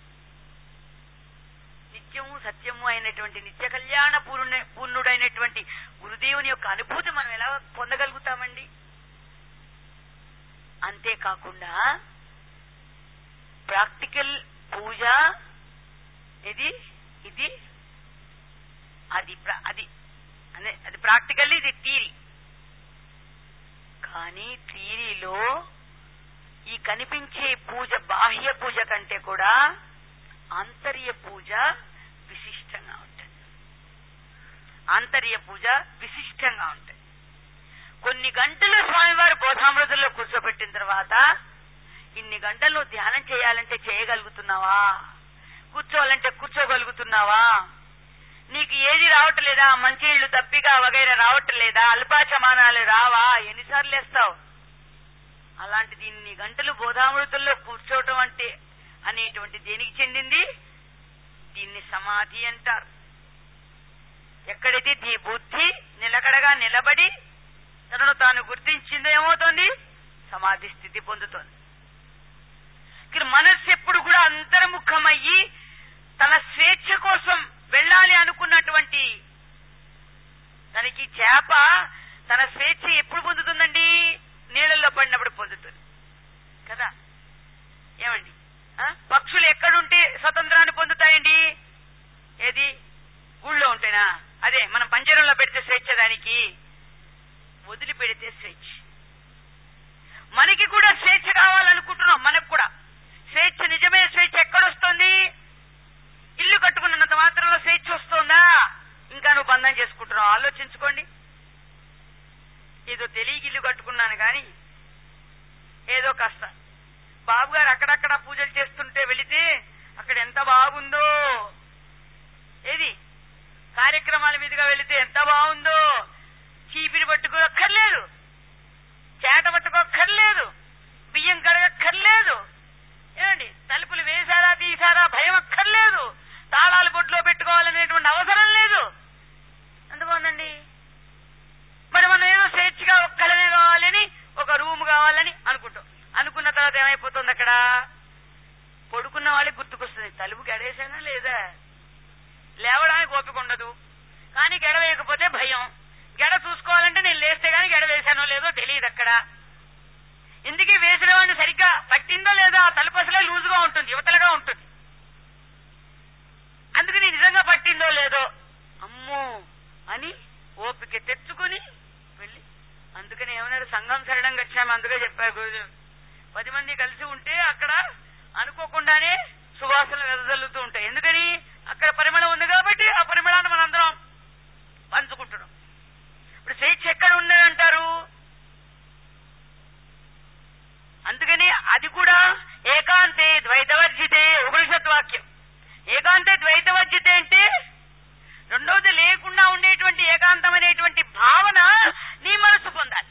నిత్యము సత్యము అయినటువంటి నిత్య కళ్యాణ పూర్ణ పూర్ణుడైనటువంటి గురుదేవుని యొక్క అనుభూతి మనం ఎలా పొందగలుగుతామండి అంతేకాకుండా ప్రాక్టికల్ పూజ ఇది ఇది అది ప్ర- అది అనే అది ప్రాక్టికల్ ఇది థీరీ కానీ థీరీలో ఈ కనిపించే పూజ బాహ్య పూజ కంటే కూడా ఆంతర్య పూజ విశిష్టంగా ఉంటుంది ఆంతర్య పూజ విశిష్టంగా ఉంటుంది కొన్ని గంటలు స్వామివారి బోధామృతుల్లో కూర్చోబెట్టిన తర్వాత ఇన్ని గంటలు నువ్వు ధ్యానం చేయాలంటే చేయగలుగుతున్నావా కూర్చోవాలంటే కూర్చోగలుగుతున్నావా నీకు ఏది రావట్లేదా మంచినీళ్లు తప్పిగా వగైరా రావట్లేదా అల్పాచమానాలు రావా ఎన్నిసార్లు వేస్తావు అలాంటిది ఇన్ని గంటలు బోధామృతుల్లో కూర్చోవటం అంటే అనేటువంటి దేనికి చెందింది దీన్ని సమాధి అంటారు ఎక్కడైతే నీ బుద్ధి నిలకడగా నిలబడి తనను తాను గుర్తించిందో ఏమవుతోంది సమాధి స్థితి పొందుతోంది ఇక్కడ మనస్సు ఎప్పుడు కూడా అంతర్ముఖమయ్యి తన స్వేచ్ఛ కోసం వెళ్ళాలి అనుకున్నటువంటి తనకి చేప తన స్వేచ్ఛ ఎప్పుడు పొందుతుందండి నీళ్ళల్లో పడినప్పుడు పొందుతుంది కదా ఏమండి ఆ? పక్షులు ఎక్కడుంటే స్వతంత్రాన్ని పొందుతాయండి ఏది ఊళ్ళో ఉంటేనా అదే మనం పంజరంలో పెడితే స్వేచ్ఛ దానికి వదిలిపెడితే స్వేచ్ఛ మనకి కూడా స్వేచ్ఛ కావాలనుకుంటున్నాం మనకు కూడా స్వేచ్ఛ నిజమైన స్వేచ్ఛ ఎక్కడొస్తుంది ఇల్లు కట్టుకున్నంత మాత్రంలో స్వేచ్ఛ కానీ ఏదో కాస్త బాబు గారు అక్కడక్కడ పూజలు చేస్తుంటే వెళితే అక్కడ ఎంత బాగుందో ఏది కార్యక్రమాల మీదుగా వెళితే ఎంత బాగుందో చీపిరి పట్టుకోక్కర్లేదు చేట పట్టుకోక్కర్లేదు బియ్యం కడగక్కర్లేదు ఏమండి తలుపులు వేశారా తీశారా భయం అక్కర్లేదు తాళాలు బొడ్లో పెట్టుకోవాలనేటువంటి అవసరం లేదు ఎంత బాగుందండి మరి మనం ఏదో స్వేచ్ఛగా ఒక్కలనే కావాలని ఒక రూమ్ కావాలని అనుకుంటాం అనుకున్న తర్వాత ఏమైపోతుంది అక్కడ పడుకున్న వాళ్ళకి గుర్తుకొస్తుంది తలుపు గడేసానా లేదా లేవడానికి ఓపిక ఉండదు కానీ గెడ వేయకపోతే భయం గెడ చూసుకోవాలంటే నేను లేస్తే గానీ గెడ వేశానో లేదో తెలియదు అక్కడ ఇందుకే వేసిన వాడిని సరిగ్గా పట్టిందో లేదో ఆ తలుపు అసలే లూజుగా ఉంటుంది యువతలుగా ఉంటుంది అందుకని నిజంగా పట్టిందో లేదో అమ్మో అని ఓపిక తెచ్చుకుని వెళ్ళి అందుకని ఏమన్నారు సంఘం సరడం గచ్చాము అందుకే చెప్పారు గురుదేవ్ పది మంది కలిసి ఉంటే అక్కడ అనుకోకుండానే సువాసనలు వెదజల్లుతూ ఉంటాయి ఎందుకని అక్కడ పరిమళం ఉంది కాబట్టి ఆ పరిమళాన్ని మనందరం పంచుకుంటున్నాం ఇప్పుడు స్వేచ్ఛ ఎక్కడ ఉన్నదంటారు అందుకని అది కూడా ఏకాంతే ద్వైతవర్జితే ఉపనిషత్ వాక్యం ఏకాంతే ద్వైతవర్జితే అంటే రెండవది లేకుండా ఉండేటువంటి ఏకాంతం అనేటువంటి భావన నీ మనస్సు పొందాలి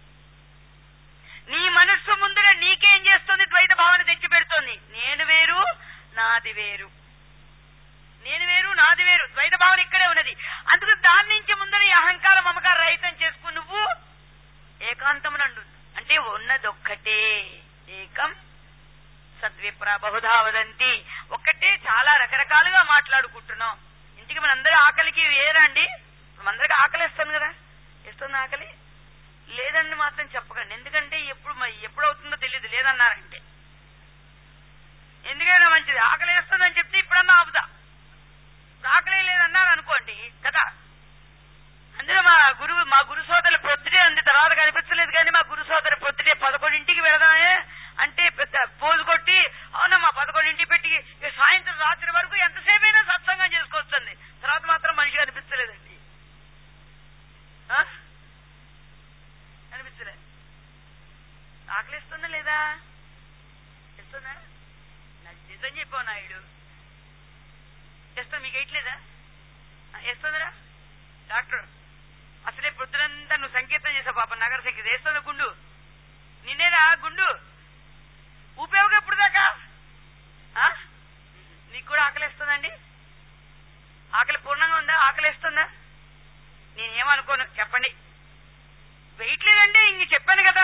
నీ మనస్సు ముందర నీకేం చేస్తుంది ద్వైత భావన తెచ్చి పెడుతోంది నేను వేరు నాది వేరు నేను వేరు నాది వేరు ద్వైత భావన ఇక్కడే ఉన్నది అందుకు దాని నుంచి ముందర ఈ అహంకారం మమకార రహితం చేసుకుని నువ్వు ఏకాంతమునండు అంటే ఉన్నదొక్కటే ఏకం సద్విప్ర బహుధా వదంతి ఒక్కటే చాలా రకరకాలుగా మాట్లాడుకుంటున్నాం ఇంటికి మనందరూ ఆకలికి వేరండి మనందరికి ఆకలి ఇస్తుంది కదా ఇస్తుంది ఆకలి లేదండి మాత్రం చెప్పకండి ఎందుకంటే ఎప్పుడు మ- ఎప్పుడు అవుతుందో తెలియదు లేదన్నారంటే ఎందుకైనా మంచిది ఆకలి వేస్తుందని చెప్తే ఇప్పుడన్నా ఆపుదా ఇప్పుడు ఆకలి లేదన్నారు అనుకోండి కదా అందులో మా గురువు మా గురు సోదరుల పొద్దుటే ఉంది తర్వాత కనిపించలేదు కానీ మా గురు సోదరు పొద్దుటే పదకొండింటికి వెళదామే అంటే పెద్ద పోజు కొట్టి అవునా మా పదకొండింటికి పెట్టి ఇక సాయంత్రం రాత్రి వరకు ఎంతసేపు అయినా సత్సంగం చేసుకొస్తుంది తర్వాత మాత్రం మనిషి కనిపించలేదండి ఆ? అనిపించలేదు ఆకలి ఇస్తుందా లేదా ఇస్తుందా నాకు నిజం చెప్పావు నాయుడు చేస్తా మీకు వేయట్లేదా ఆ, వేస్తుందిరా డాక్టర్ అసలే పొద్దునంతా నువ్వు సంకీర్తన చేసావు పాప నగర సంగీతం వేస్తుంది గుండు నిన్నేరా గుండు ఉపయోగం ఎప్పుడు దాకా ఆ? నీకు కూడా ఆకలిస్తుందండి ఆకలి పూర్ణంగా ఉందా ఆకలిస్తుందా నేనేమనుకోను చెప్పండి వెయిట్లేదండి ఇంక చెప్పాను కదా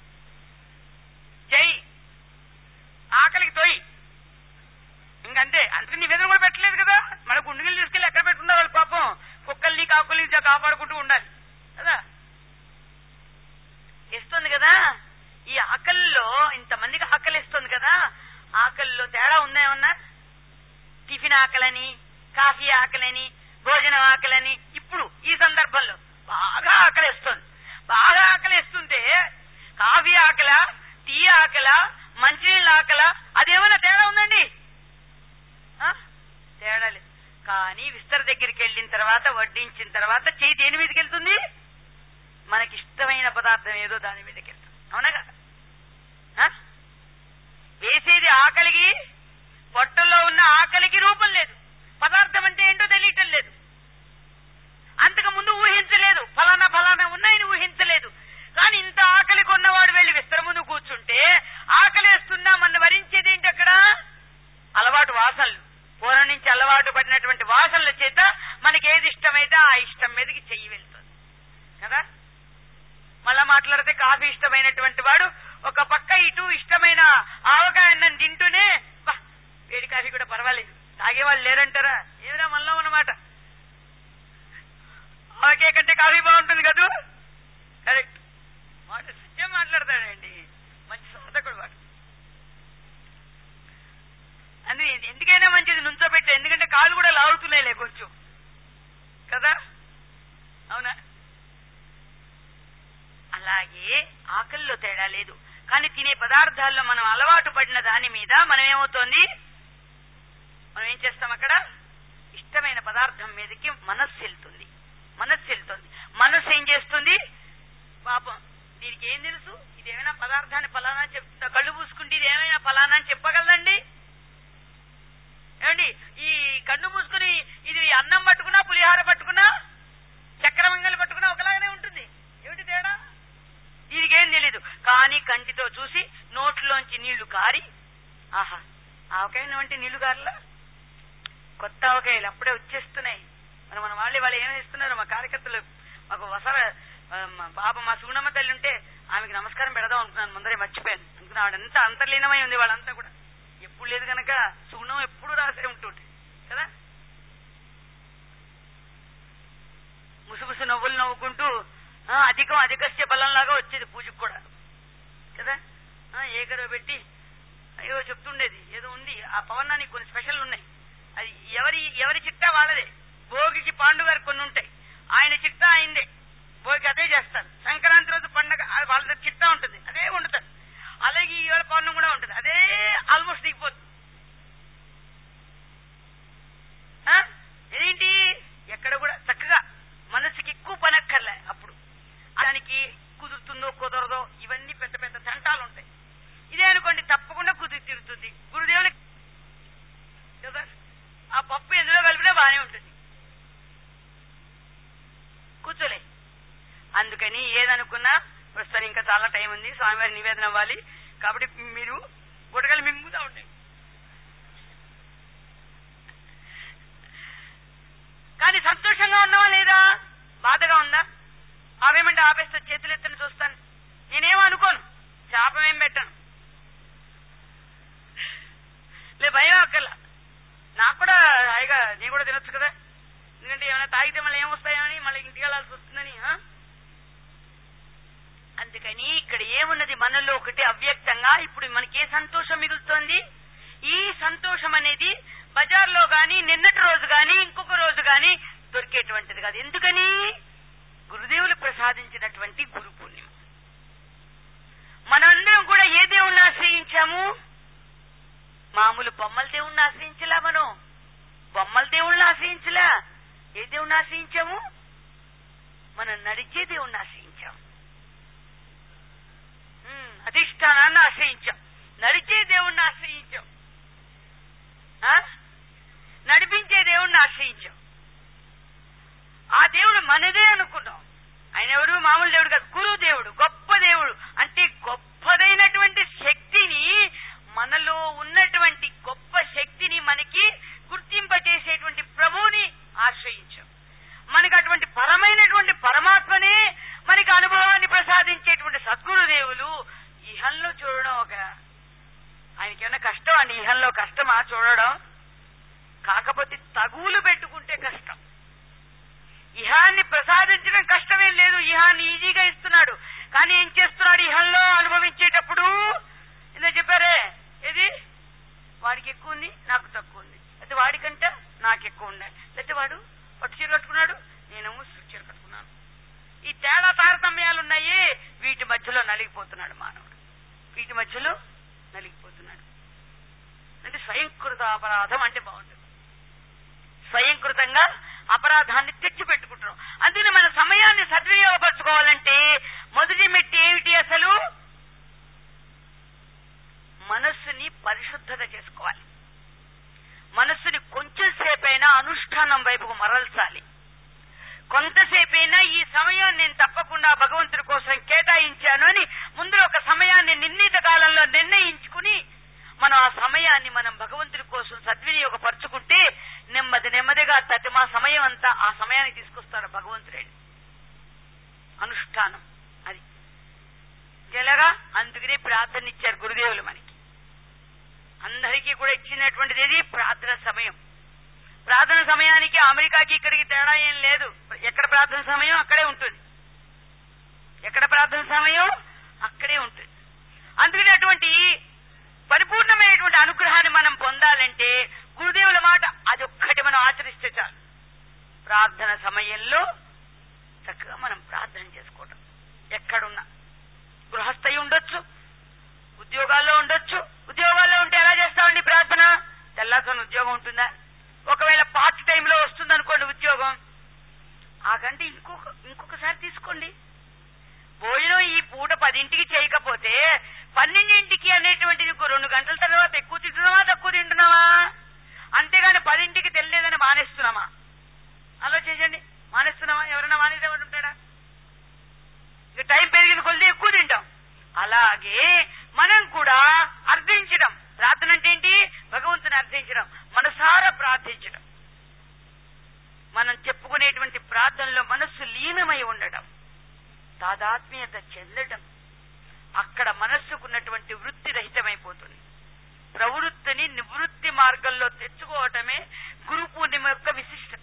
జై ఆకలికి తోయి ఇంకంతే అందుకని నివేదన కూడా పెట్టలేదు కదా మన గుండెలు తీసుకెళ్ళి ఎక్కడ పెట్టుకున్నారు వాళ్ళు పాపం కుక్కల్ని కాకుల్ని జా- కాపాడుకుంటూ ఉండాలి కదా ఇస్తుంది కదా ఈ ఆకలిలో ఇంతమందికి ఆకలి ఇస్తుంది కదా ఆకలిలో తేడా ఉందా ఏమన్నా టిఫిన్ ఆకలని కాఫీ ఆకలని భోజనం ఆకలని ఇప్పుడు ఈ సందర్భంలో బాగా ఆకలిస్తుంది బాగా ఆకలిస్తుంటే కాఫీ ఆకల టీ ఆకల మంచినీళ్ళ ఆకల అదేమన్నా తేడా ఉందండి ఆ? తేడా లేదు కానీ విస్తర దగ్గరికి వెళ్ళిన తర్వాత వడ్డించిన తర్వాత చేయి దేని మీదకి వెళ్తుంది మనకి ఇష్టమైన పదార్థం ఏదో దాని మీదకి వెళ్తుంది అవునా కదా ఆ? వేసేది ఆకలికి పొట్టల్లో ఉన్న ఆకలికి రూపం లేదు పదార్థం అంటే ఏంటో తెలియటం లేదు అంతకు ముందు ఊహించలేదు ఫలానా ఫలానా ఉన్నాయని ఊహించలేదు కానీ ఇంత ఆకలి కొన్నవాడు వెళ్లి విస్తర ముందు కూర్చుంటే ఆకలేస్తున్నా మన వరించేది ఏంటి అక్కడ అలవాటు వాసనలు పూర్వం నుంచి అలవాటు పడినటువంటి వాసనల చేత మనకి ఏది ఇష్టమైతే ఆ ఇష్టం మీదకి చెయ్యి వెళ్తుంది కదా మళ్ళా మాట్లాడితే కాఫీ ఇష్టమైనటువంటి వాడు ఒక పక్క ఇటు ఇష్టమైన ఆవకాయ అన్నం తింటూనే "బా, వేడి కాఫీ కూడా పర్వాలేదు తాగేవాళ్ళు లేరంటారా ఏమిరా మనలో ఉన్నమాట ఆవకాయ కంటే కాఫీ బాగుంటుంది కదూ కరెక్ట్ మాట సత్యం మాట్లాడతాడండి మంచి సాధకుడు వాడు అందుకే ఎందుకైనా మంచిది నుంచోబెట్టే ఎందుకంటే కాలు కూడా లాగుతున్నాయిలే కొంచెం కదా అవునా అలాగే ఆకలిలో తేడా లేదు కానీ తినే పదార్థాల్లో మనం అలవాటు పడిన దాని మీద మనం ఏమవుతోంది మనం ఏం చేస్తాం అక్కడ ఇష్టమైన పదార్థం మీదకి మనస్సు వెళ్తుంది మనస్సు వెళ్తుంది మనస్సు ఏం చేస్తుంది పాపం దీని మీకేం తెలుసు ఇదేమైనా పదార్థాన్ని ఫలానా చెప్తుందా కళ్ళు పూసుకుంటే ఇదేమైనా ఫలానా అని చెప్పగలదండి ఏమండి ఈ కన్ను మూసుకుని ఇది అన్నం పట్టుకున్నా పులిహార పట్టుకున్నా చక్రమంగలు పట్టుకున్నా ఒకలాగానే ఉంటుంది ఏమిటి తేడా దీనికేం తెలీదు కానీ కంటితో చూసి నోట్లోంచి నీళ్లు కారి ఆహా ఆవకాయ వంటి నీళ్లు కారలా కొత్త ఆవకాయలు అప్పుడే వచ్చేస్తున్నాయి మరి మన వాళ్ళు వాళ్ళు ఏమి ఇస్తున్నారు మా కార్యకర్తలు మాకు వసర ఆ, మా పాప మా సుగుణమ్మ తల్లి ఉంటే ఆమెకి నమస్కారం పెడదాం అనుకున్నాను ముందరే మర్చిపోయాను అనుకున్నా ఆవిడంతా అంతర్లీనమై ఉంది వాళ్ళంతా కూడా ఎప్పుడు లేదు కనుక సుగుణం ఎప్పుడు రాసే ఉంటుంది కదా ముసుముసు నవ్వులు నవ్వుకుంటూ ఆ, అధికం అధికస్య బలంలాగా వచ్చేది పూజకు కూడా కదా ఆ, ఏకరవ పెట్టి అయ్యో చెప్తుండేది ఏదో ఉంది ఆ పవనానికి కొన్ని స్పెషల్ ఉన్నాయి అది ఎవరి ఎవరి చిట్టా వాళ్ళదే భోగికి పాండు గారికి కొన్ని ఉంటాయి ఆయన చిట్టా అయిందే భోగి అదే చేస్తారు సంక్రాంతి రోజు పండగ ఆ వాళ్ళ దగ్గర చిట్టా ఉంటుంది అదే వండుతారు అలాగే ఈవేళ పౌర్ణం కూడా ఉంటుంది అదే ఆల్మోస్ట్ దిగిపోతుంది ఆ? ఏంటి ఎక్కడ కూడా చక్కగా మనసుకి ఎక్కువ పనక్కర్లే అప్పుడు దానికి కుదురుతుందో కుదరదో ఇవన్నీ పెద్ద పెద్ద తంటాలు ఉంటాయి ఇదే అనుకోండి తప్పకుండా కుదిరి తీరుతుంది గురుదేవులకి కదా ఆ పప్పు ఎందులో కలిపినా బానే ఉంటుంది కూర్చోలే అందుకని ఏదనుకున్నా ప్రస్తుతం ఇంకా చాలా టైం ఉంది స్వామివారి నివేదన అవ్వాలి కాబట్టి మీరు గుడగలు మింగుతా ఉంటాయి కానీ సంతోషంగా ఉన్నావా లేదా బాధగా ఉందా ఆవేమంటే ఆపేస్తే చేతులు ఎత్తని చూస్తాను నేనేం అనుకోను శాపమేం పెట్టను లే భయం అక్కర్లా నాకు కూడా హాయిగా నీ కూడా తినొచ్చు కదా ఎందుకంటే ఏమైనా తాగితే మళ్ళీ ఏమొస్తాయని మళ్ళీ ఇంటికి వెళ్ళాల్సి వస్తుందని ఆ? అందుకని ఇక్కడ ఏమున్నది మనలో ఒకటి అవ్యక్తంగా ఇప్పుడు మనకి ఏ సంతోషం మిగులుతోంది ఈ సంతోషం అనేది బజార్లో గాని నిన్నటి రోజు గాని ఇంకొక రోజు గాని దొరికేటువంటిది కాదు ఎందుకని గురుదేవులు ప్రసాదించినటువంటి గురు పుణ్యం మనందరం కూడా ఏ దేవుణ్ణి ఆశ్రయించాము మామూలు బొమ్మల దేవుణ్ణి ఆశ్రయించలా మనం బొమ్మల దేవుణ్ణి ఆశ్రయించలా ఏ దేవుణ్ణి ఆశ్రయించాము మనం నడిచే దేవుణ్ణి ఆశ్రయించాం ఉమ్, అధిష్టానాన్ని ఆశ్రయించాం నడిచే దేవుణ్ణి ఆశ్రయించాం ఆ? నడిపించే దేవుణ్ణి ఆశ్రయించాం ఆ దేవుడు మనదే అనుకున్నాం ఆయన ఎవరు మామూలు దేవుడు కాదు గురువు దేవుడు గొప్ప దేవుడు అంటే గొప్పదైనటువంటి శక్తిని మనలో ఉన్నటువంటి గొప్ప శక్తిని మనకి గుర్తింపజేసేటువంటి ప్రభువుని ఆశ్రయించాం మనకు అటువంటి పరమైనటువంటి పరమాత్మనే మనకి అనుభవాన్ని ప్రసాదించేటువంటి సద్గురుదేవులు ఇహంలో చూడడం ఒక ఆయనకి ఏమైనా కష్టం అండి ఇహంలో కష్టమా చూడడం కాకపోతే తగువులు పెట్టుకుంటే కష్టం ఇహాన్ని ప్రసాదించడం కష్టమేం లేదు ఇహాన్ని ఈజీగా ఇస్తున్నాడు కానీ ఏం చేస్తున్నాడు ఇహంలో అనుభవించేటప్పుడు ఇందా చెప్పారే ఇది వాడికి ఎక్కువ ఉంది నాకు తక్కువ ఉంది అయితే వాడికంటే నాకు ఎక్కువ ఉండాలి లేకపోతే వాడు పట్టు చీర కట్టుకున్నాడు నేనేమో సుట్టు చీర కట్టుకున్నాను ఈ తేడా తారతమ్యాలు ఉన్నాయి వీటి మధ్యలో నలిగిపోతున్నాడు మానవుడు వీటి మధ్యలో నలిగిపోతున్నాడు అంటే స్వయంకృత అపరాధం అంటే బాగుంటుంది స్వయంకృతంగా అపరాధాన్ని తెచ్చిపెట్టుకుంటున్నాం అందుకని మన సమయాన్ని సద్వినియోగపరచుకోవాలంటే మొదటి మెట్టి ఏమిటి అసలు మనస్సుని పరిశుద్ధత చేసుకోవాలి మనస్సుని కొంచెం సేపైనా అనుష్ఠానం వైపుకు మరల్చాలి కొంతసేపైనా ఈ సమయం నేను తప్పకుండా భగవంతుడి కోసం కేటాయించాను అని ముందు ఒక సమయాన్ని నిర్ణీత కాలంలో నిర్ణయించుకుని మనం ఆ సమయాన్ని మనం భగవంతుడి కోసం సద్వినియోగపరుచుకుంటే నెమ్మది నెమ్మదిగా తటి మా సమయం అంతా ఆ సమయానికి తీసుకొస్తాడు భగవంతుడే అనుష్ఠానం అది ఎలాగా అందుకనే ప్రార్థన ఇచ్చారు గురుదేవులు మనకి అందరికీ కూడా ఇచ్చినటువంటిది ఏది ప్రార్థన సమయం ప్రార్థన సమయానికి అమెరికాకి ఇక్కడికి తేడా ఏం లేదు ఎక్కడ ప్రార్థన సమయం అక్కడే ఉంటుంది ఎక్కడ ప్రార్థన సమయం అక్కడే ఉంటుంది అందుకని అటువంటి పరిపూర్ణమైనటువంటి అనుగ్రహాన్ని మనం పొందాలంటే గురుదేవుల మాట అదొక్కటి మనం ఆచరిస్తే చాలు ప్రార్థన సమయంలో చక్కగా మనం ప్రార్థన చేసుకోవటం ఎక్కడున్నా గృహస్థయి ఉండొచ్చు ఉద్యోగాల్లో ఉండొచ్చు ఉద్యోగాల్లో ఉంటే ఎలా చేస్తామండి ప్రార్థన తెల్లాసన ఉద్యోగం ఉంటుందా ఒకవేళ పార్ట్ టైంలో వస్తుంది అనుకోండి ఉద్యోగం ఆ గంట ఇంకొక ఇంకొకసారి తీసుకోండి భోజనం ఈ పూట పదింటికి చేయకపోతే పన్నెండింటికి అనేటువంటిది ఇంకో రెండు గంటల తర్వాత ఎక్కువ తింటున్నావా తక్కువ తింటున్నావా అంతేగాని పదింటికి తెలియదని మానేస్తున్నామా ఆలోచించండి మానేస్తున్నామా ఎవరైనా మానేసేవాడు ఉంటాడా ఇక టైం పెరిగిన కొద్ది ఎక్కువ తింటాం అలాగే మనం కూడా అర్థించడం ప్రార్థన అంటే ఏంటి భగవంతుని అర్థించడం మనసారా ప్రార్థించడం మనం చెప్పుకునేటువంటి ప్రార్థనలో మనస్సు లీనమై ఉండడం తాదాత్మ్యత చెందడం అక్కడ మనస్సుకున్నటువంటి వృత్తి రహితమైపోతుంది ప్రవృత్తిని నివృత్తి మార్గంలో తెచ్చుకోవటమే గురు పూర్ణిమ యొక్క విశిష్టత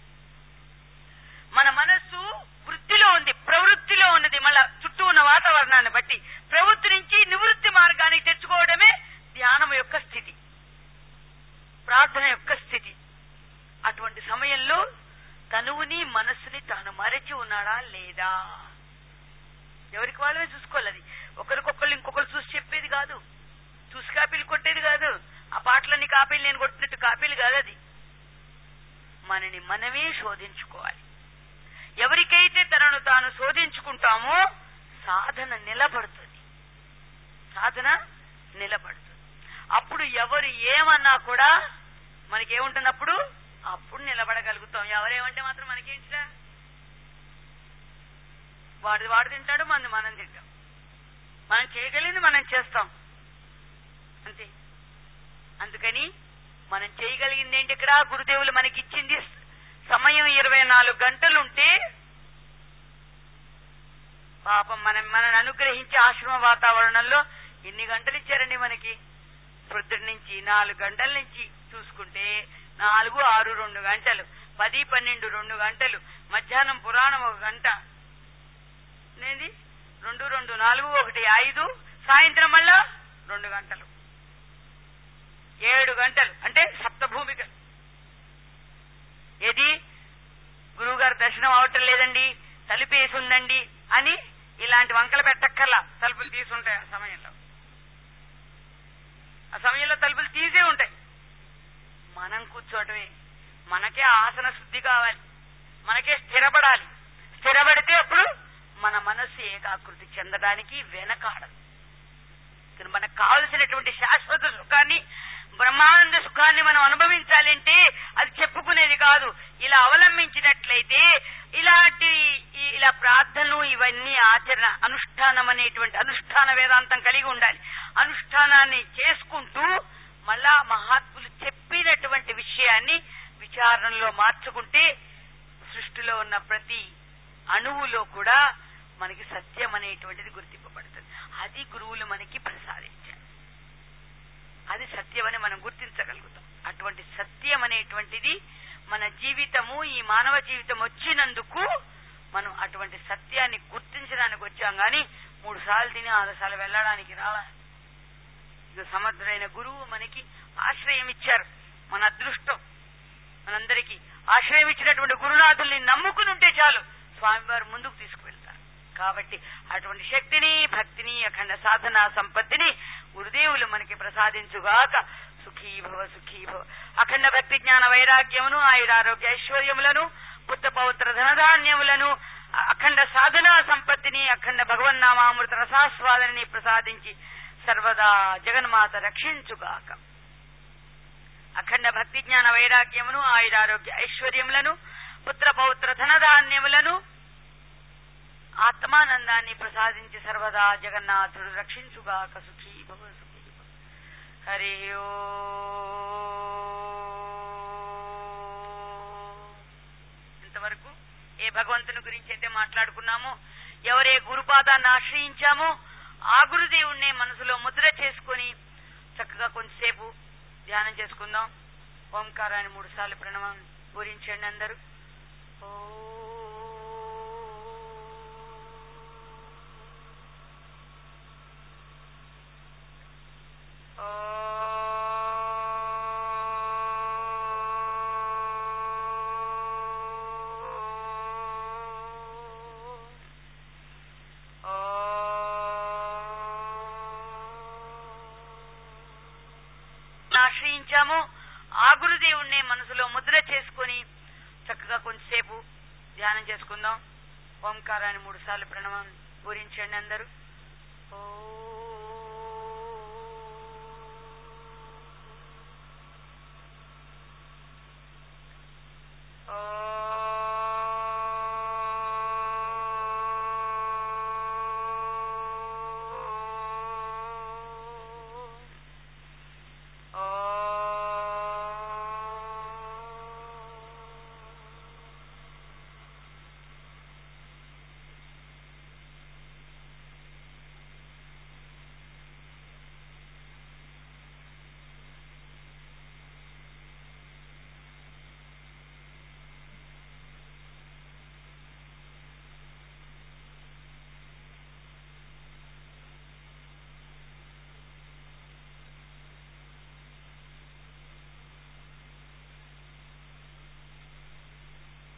మన మనస్సు వృత్తిలో ఉంది ప్రవృత్తిలో ఉన్నది మళ్ళా చుట్టూ ఉన్న వాతావరణాన్ని బట్టి ప్రవృత్తి నుంచి నివృత్తి మార్గానికి తెచ్చుకోవడమే ధ్యానం యొక్క స్థితి ప్రార్థన యొక్క స్థితి అటువంటి సమయంలో తనువుని మనస్సుని తాను మరచి ఉన్నాడా లేదా ఎవరికి వాళ్ళమే చూసుకోవాలి అది ఒకరికొకళ్ళు ఇంకొకరు చూసి చెప్పేది కాదు చూసి కాపీలు కొట్టేది కాదు ఆ పాటలన్నీ కాపీలు నేను కొట్టినట్టు కాపీలు కాదు అది మనని మనమే శోధించుకోవాలి ఎవరికైతే తనను తాను శోధించుకుంటామో సాధన నిలబడుతుంది సాధన నిలబడుతుంది అప్పుడు ఎవరు ఏమన్నా కూడా మనకేముంటున్నప్పుడు అప్పుడు నిలబడగలుగుతాం ఎవరేమంటే మాత్రం మనకేంటిరా వాడు వాడు తింటాడు మంది మనం తింటాం మనం చేయగలిగింది మనం చేస్తాం అంతే అందుకని మనం చేయగలిగింది ఏంటి ఇక్కడ గురుదేవులు మనకి ఇచ్చింది సమయం ఇరవై నాలుగు గంటలుంటే పాపం మనం మనని అనుగ్రహించే ఆశ్రమ వాతావరణంలో ఎన్ని గంటలు ఇచ్చారండి మనకి పొద్దుటి నుంచి నాలుగు గంటల నుంచి చూసుకుంటే నాలుగు ఆరు రెండు గంటలు పది పన్నెండు రెండు గంటలు మధ్యాహ్నం పురాణం ఒక గంట నేది రెండు రెండు నాలుగు ఒకటి ఐదు సాయంత్రం మళ్ళా రెండు గంటలు ఏడు గంటలు అంటే సప్తభూమికలు ఏది గురువు గారు దర్శనం అవటం లేదండి తలుపేసి ఉందండి అని ఇలాంటి వంకలు పెట్టక్కర్లా తలుపులు తీసుంటాయి ఆ సమయంలో ఆ సమయంలో తలుపులు తీసే ఉంటాయి మనం కూర్చోవటమే మనకే ఆసన శుద్ధి కావాలి మనకే స్థిరపడాలి స్థిరపడితే అప్పుడు మన మనస్సు ఏకాకృతి చెందడానికి వెనకాడదు ఇక్కడ మనకు కావలసినటువంటి శాశ్వత సుఖాన్ని బ్రహ్మానంద సుఖాన్ని మనం అనుభవించాలంటే అది చెప్పుకునేది కాదు ఇలా అవలంబించినట్లయితే ఇలాంటి ఈ- ఇలా ప్రార్థనలు ఇవన్నీ ఆచరణ అనుష్ఠానం అనేటువంటి అనుష్ఠాన వేదాంతం కలిగి ఉండాలి అనుష్ఠానాన్ని చేసుకుంటూ మళ్ళా మహాత్ములు చెప్పినటువంటి విషయాన్ని విచారణలో మార్చుకుంటే సృష్టిలో ఉన్న ప్రతి అణువులో కూడా మనకి సత్యం అనేటువంటిది గుర్తింపబడుతుంది అది గురువులు మనకి ప్రసాదించారు అది సత్యమని మనం గుర్తించగలుగుతాం అటువంటి సత్యం అనేటువంటిది మన జీవితము ఈ మానవ జీవితం వచ్చినందుకు మనం అటువంటి సత్యాన్ని గుర్తించడానికి వచ్చాం గాని మూడు సార్లు తిని ఆరు సార్లు వెళ్ళడానికి రావా ఇక సమర్థుడైన గురువు మనకి ఆశ్రయం ఇచ్చారు మన అదృష్టం మనందరికీ ఆశ్రయం ఇచ్చినటువంటి గురునాథుల్ని నమ్ముకుని ఉంటే చాలు స్వామివారు ముందుకు తీసుకువెళ్తారు కాబట్టి అటువంటి శక్తిని భక్తిని అఖండ సాధన సంపత్తిని గురుదేవులు మనకి ప్రసాదించుగాక సుఖీ భవ సుఖీ భవ అఖండ భక్తి జ్ఞాన వైరాగ్యమును ఆయురారోగ్య ఐశ్వర్యములను పుత్ర పౌత్ర ధనధాన్యములను అఖండ సాధనా సంపత్తిని అఖండ భగవన్నామామృత రసాస్వాదనని ప్రసాదించి సర్వదా జగన్మాత రక్షించుగాక అఖండ భక్తి జ్ఞాన వైరాగ్యమును ఆయురారోగ్య ఐశ్వర్యములను పుత్ర పౌత్ర ధనధాన్యములను ఆత్మానందాన్ని ప్రసాదించి సర్వదా జగన్నాథుడు రక్షించుగాక సుఖీ భవ సుఖీ భవ హరి ఇంతవరకు ఏ భగవంతుని గురించి అయితే మాట్లాడుకున్నామో ఎవరే గురుపాదాన్ని ఆశ్రయించామో ఆ గురుదేవుణ్ణి మనసులో ముద్ర చేసుకొని చక్కగా కొంతసేపు ధ్యానం చేసుకుందాం ఓంకారాన్ని మూడు సార్లు ప్రణవం పూరించండి అందరూ ఓ ఆశ్రయించామో ఆ గురుదేవుణ్ణి మనసులో ముద్ర చేసుకొని చక్కగా కొంతసేపు ధ్యానం చేసుకుందాం ఓంకారాన్ని మూడు సార్లు ప్రణవం పూరించండి అందరూ ఓ